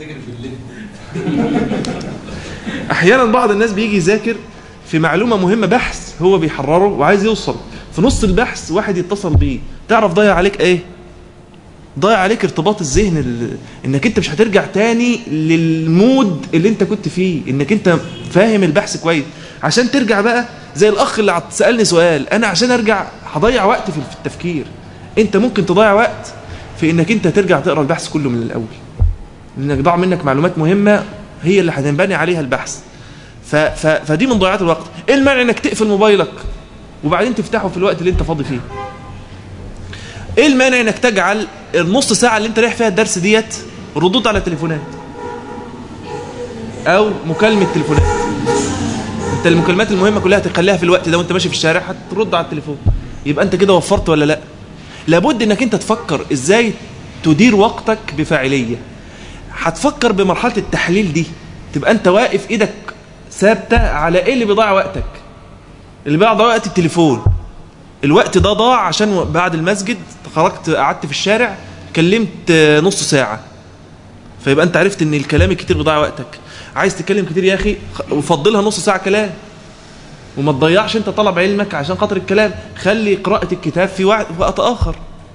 احيانا بعض الناس بيجي يذاكر في معلومه مهمه بحث هو بيحرره وعايز يوصل في نص البحث واحد يتصل بيه تعرف ضيع عليك ايه ضيع عليك ارتباط الذهن ال... انك انت مش هترجع تاني للمود اللي انت كنت فيه انك انت فاهم البحث كويس عشان ترجع بقى زي الاخ اللي عط- سالني سؤال انا عشان ارجع هضيع وقت في في التفكير انت ممكن تضيع وقت في انك انت ترجع تقرا البحث كله من الاول لانك ضاع منك معلومات مهمه هي اللي هتنبني عليها البحث ف... ف... فدي من ضياعات الوقت ايه المانع انك تقفل موبايلك وبعدين تفتحه في الوقت اللي انت فاضي فيه ايه المانع انك تجعل النص ساعه اللي انت رايح فيها الدرس ديت ردود على تليفونات او مكالمه تليفونات انت المكالمات المهمه كلها تخليها في الوقت ده وانت ماشي في الشارع هترد على التليفون يبقى انت كده وفرت ولا لا لابد انك انت تفكر ازاي تدير وقتك بفاعليه هتفكر بمرحله التحليل دي تبقى انت واقف ايدك ثابته على ايه اللي بيضيع وقتك اللي بيضيع وقت التليفون الوقت ده ضاع عشان بعد المسجد خرجت قعدت في الشارع كلمت نص ساعه فيبقى انت عرفت ان الكلام الكتير بيضيع وقتك عايز تتكلم كتير يا اخي وفضلها نص ساعه كلام وما تضيعش انت طلب علمك عشان خاطر الكلام خلي قراءة الكتاب في وقت آخر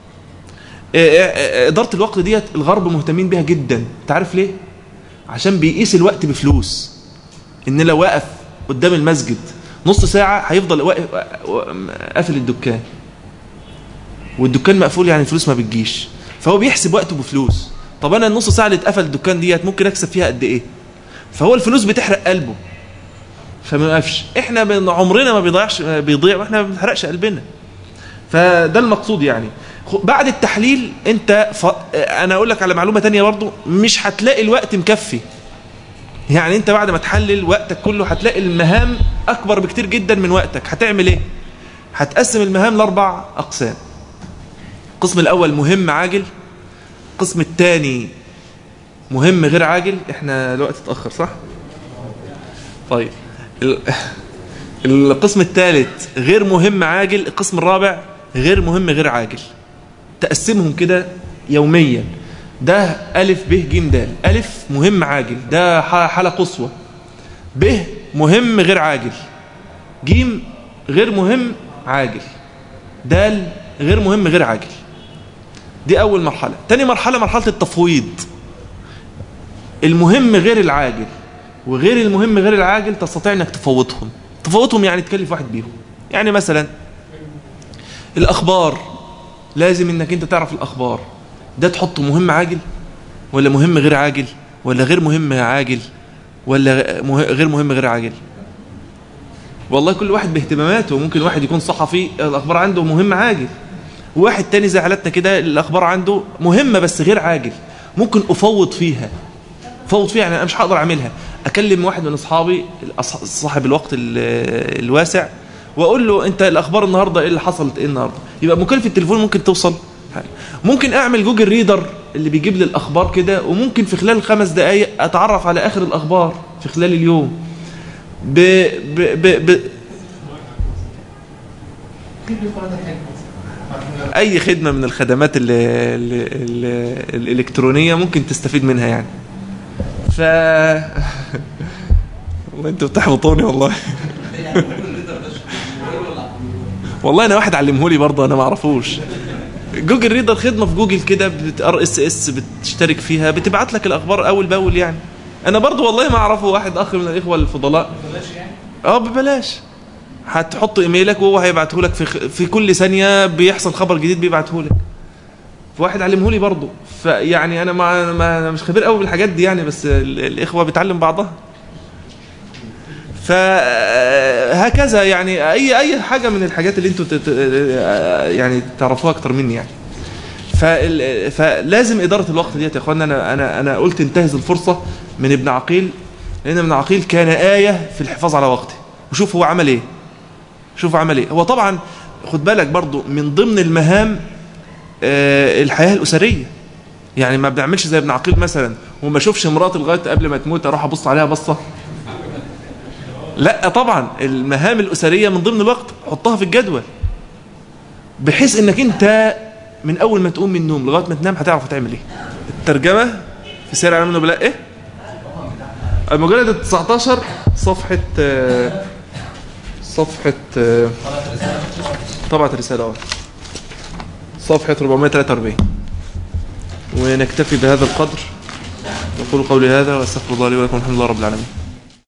إدارة الوقت ديت الغرب مهتمين بها جدا تعرف ليه عشان بيقيس الوقت بفلوس ان لو وقف قدام المسجد نص ساعة هيفضل واقف قافل الدكان والدكان مقفول يعني الفلوس ما بتجيش فهو بيحسب وقته بفلوس طب انا النص ساعة اللي اتقفل الدكان ديت ممكن اكسب فيها قد ايه فهو الفلوس بتحرق قلبه فما يقفش احنا عمرنا ما بيضيعش بيضيع واحنا ما بنحرقش قلبنا فده المقصود يعني بعد التحليل انت ف... انا اقول لك على معلومه تانية برضو مش هتلاقي الوقت مكفي يعني انت بعد ما تحلل وقتك كله هتلاقي المهام اكبر بكتير جدا من وقتك هتعمل ايه هتقسم المهام لاربع اقسام القسم الاول مهم عاجل القسم الثاني مهم غير عاجل احنا الوقت اتاخر صح طيب القسم الثالث غير مهم عاجل القسم الرابع غير مهم غير عاجل تقسمهم كده يوميا ده ألف ب ج د ألف مهم عاجل ده حالة قصوى ب مهم غير عاجل ج غير مهم عاجل د غير مهم غير عاجل دي أول مرحلة تاني مرحلة مرحلة التفويض المهم غير العاجل وغير المهم غير العاجل تستطيع انك تفوتهم تفوتهم يعني تكلف واحد بيهم يعني مثلا الاخبار لازم انك انت تعرف الاخبار ده تحطه مهم عاجل ولا مهم غير عاجل ولا غير مهم عاجل ولا غير مهم غير عاجل والله كل واحد باهتماماته ممكن واحد يكون صحفي الاخبار عنده مهم عاجل وواحد تاني زي حالتنا كده الاخبار عنده مهمه بس غير عاجل ممكن افوض فيها افوض فيها يعني انا مش هقدر اعملها اكلم واحد من اصحابي صاحب الوقت الواسع واقول له انت الاخبار النهارده ايه اللي حصلت ايه النهارده يبقى مكالمه التليفون ممكن توصل ممكن اعمل جوجل ريدر اللي بيجيب لي الاخبار كده وممكن في خلال خمس دقائق اتعرف على اخر الاخبار في خلال اليوم ب ب ب ب اي خدمه من الخدمات ال ال ال الالكترونيه ممكن تستفيد منها يعني ف والله انتوا بتحبطوني والله والله انا واحد علمهولي برضه انا ما اعرفوش جوجل ريدر خدمه في جوجل كده ار اس اس بتشترك فيها بتبعت لك الاخبار اول باول يعني انا برضه والله ما اعرفه واحد اخ من الاخوه الفضلاء اه ببلاش هتحط ايميلك وهو هيبعته لك في في كل ثانيه بيحصل خبر جديد بيبعته لك واحد علمه لي برضه فيعني انا ما, ما أنا مش خبير قوي بالحاجات دي يعني بس الاخوه بتعلم بعضها فهكذا يعني اي اي حاجه من الحاجات اللي انتوا يعني تعرفوها اكتر مني يعني فلازم اداره الوقت ديت يا اخوانا انا انا انا قلت انتهز الفرصه من ابن عقيل لان ابن عقيل كان ايه في الحفاظ على وقته وشوف هو عمل ايه شوف عمل ايه هو طبعا خد بالك برضو من ضمن المهام الحياه الاسريه يعني ما بنعملش زي ابن عقيل مثلا وما اشوفش مراتي لغايه قبل ما تموت اروح ابص عليها بصه لا طبعا المهام الاسريه من ضمن الوقت حطها في الجدول بحيث انك انت من اول ما تقوم من النوم لغايه ما تنام هتعرف تعمل ايه الترجمه في سير علم النبلاء ايه المجلد 19 صفحه صفحه طبعه الرساله اه صفحه 443 ونكتفي بهذا القدر نقول قولي هذا واستغفر الله لي ولكم الحمد لله رب العالمين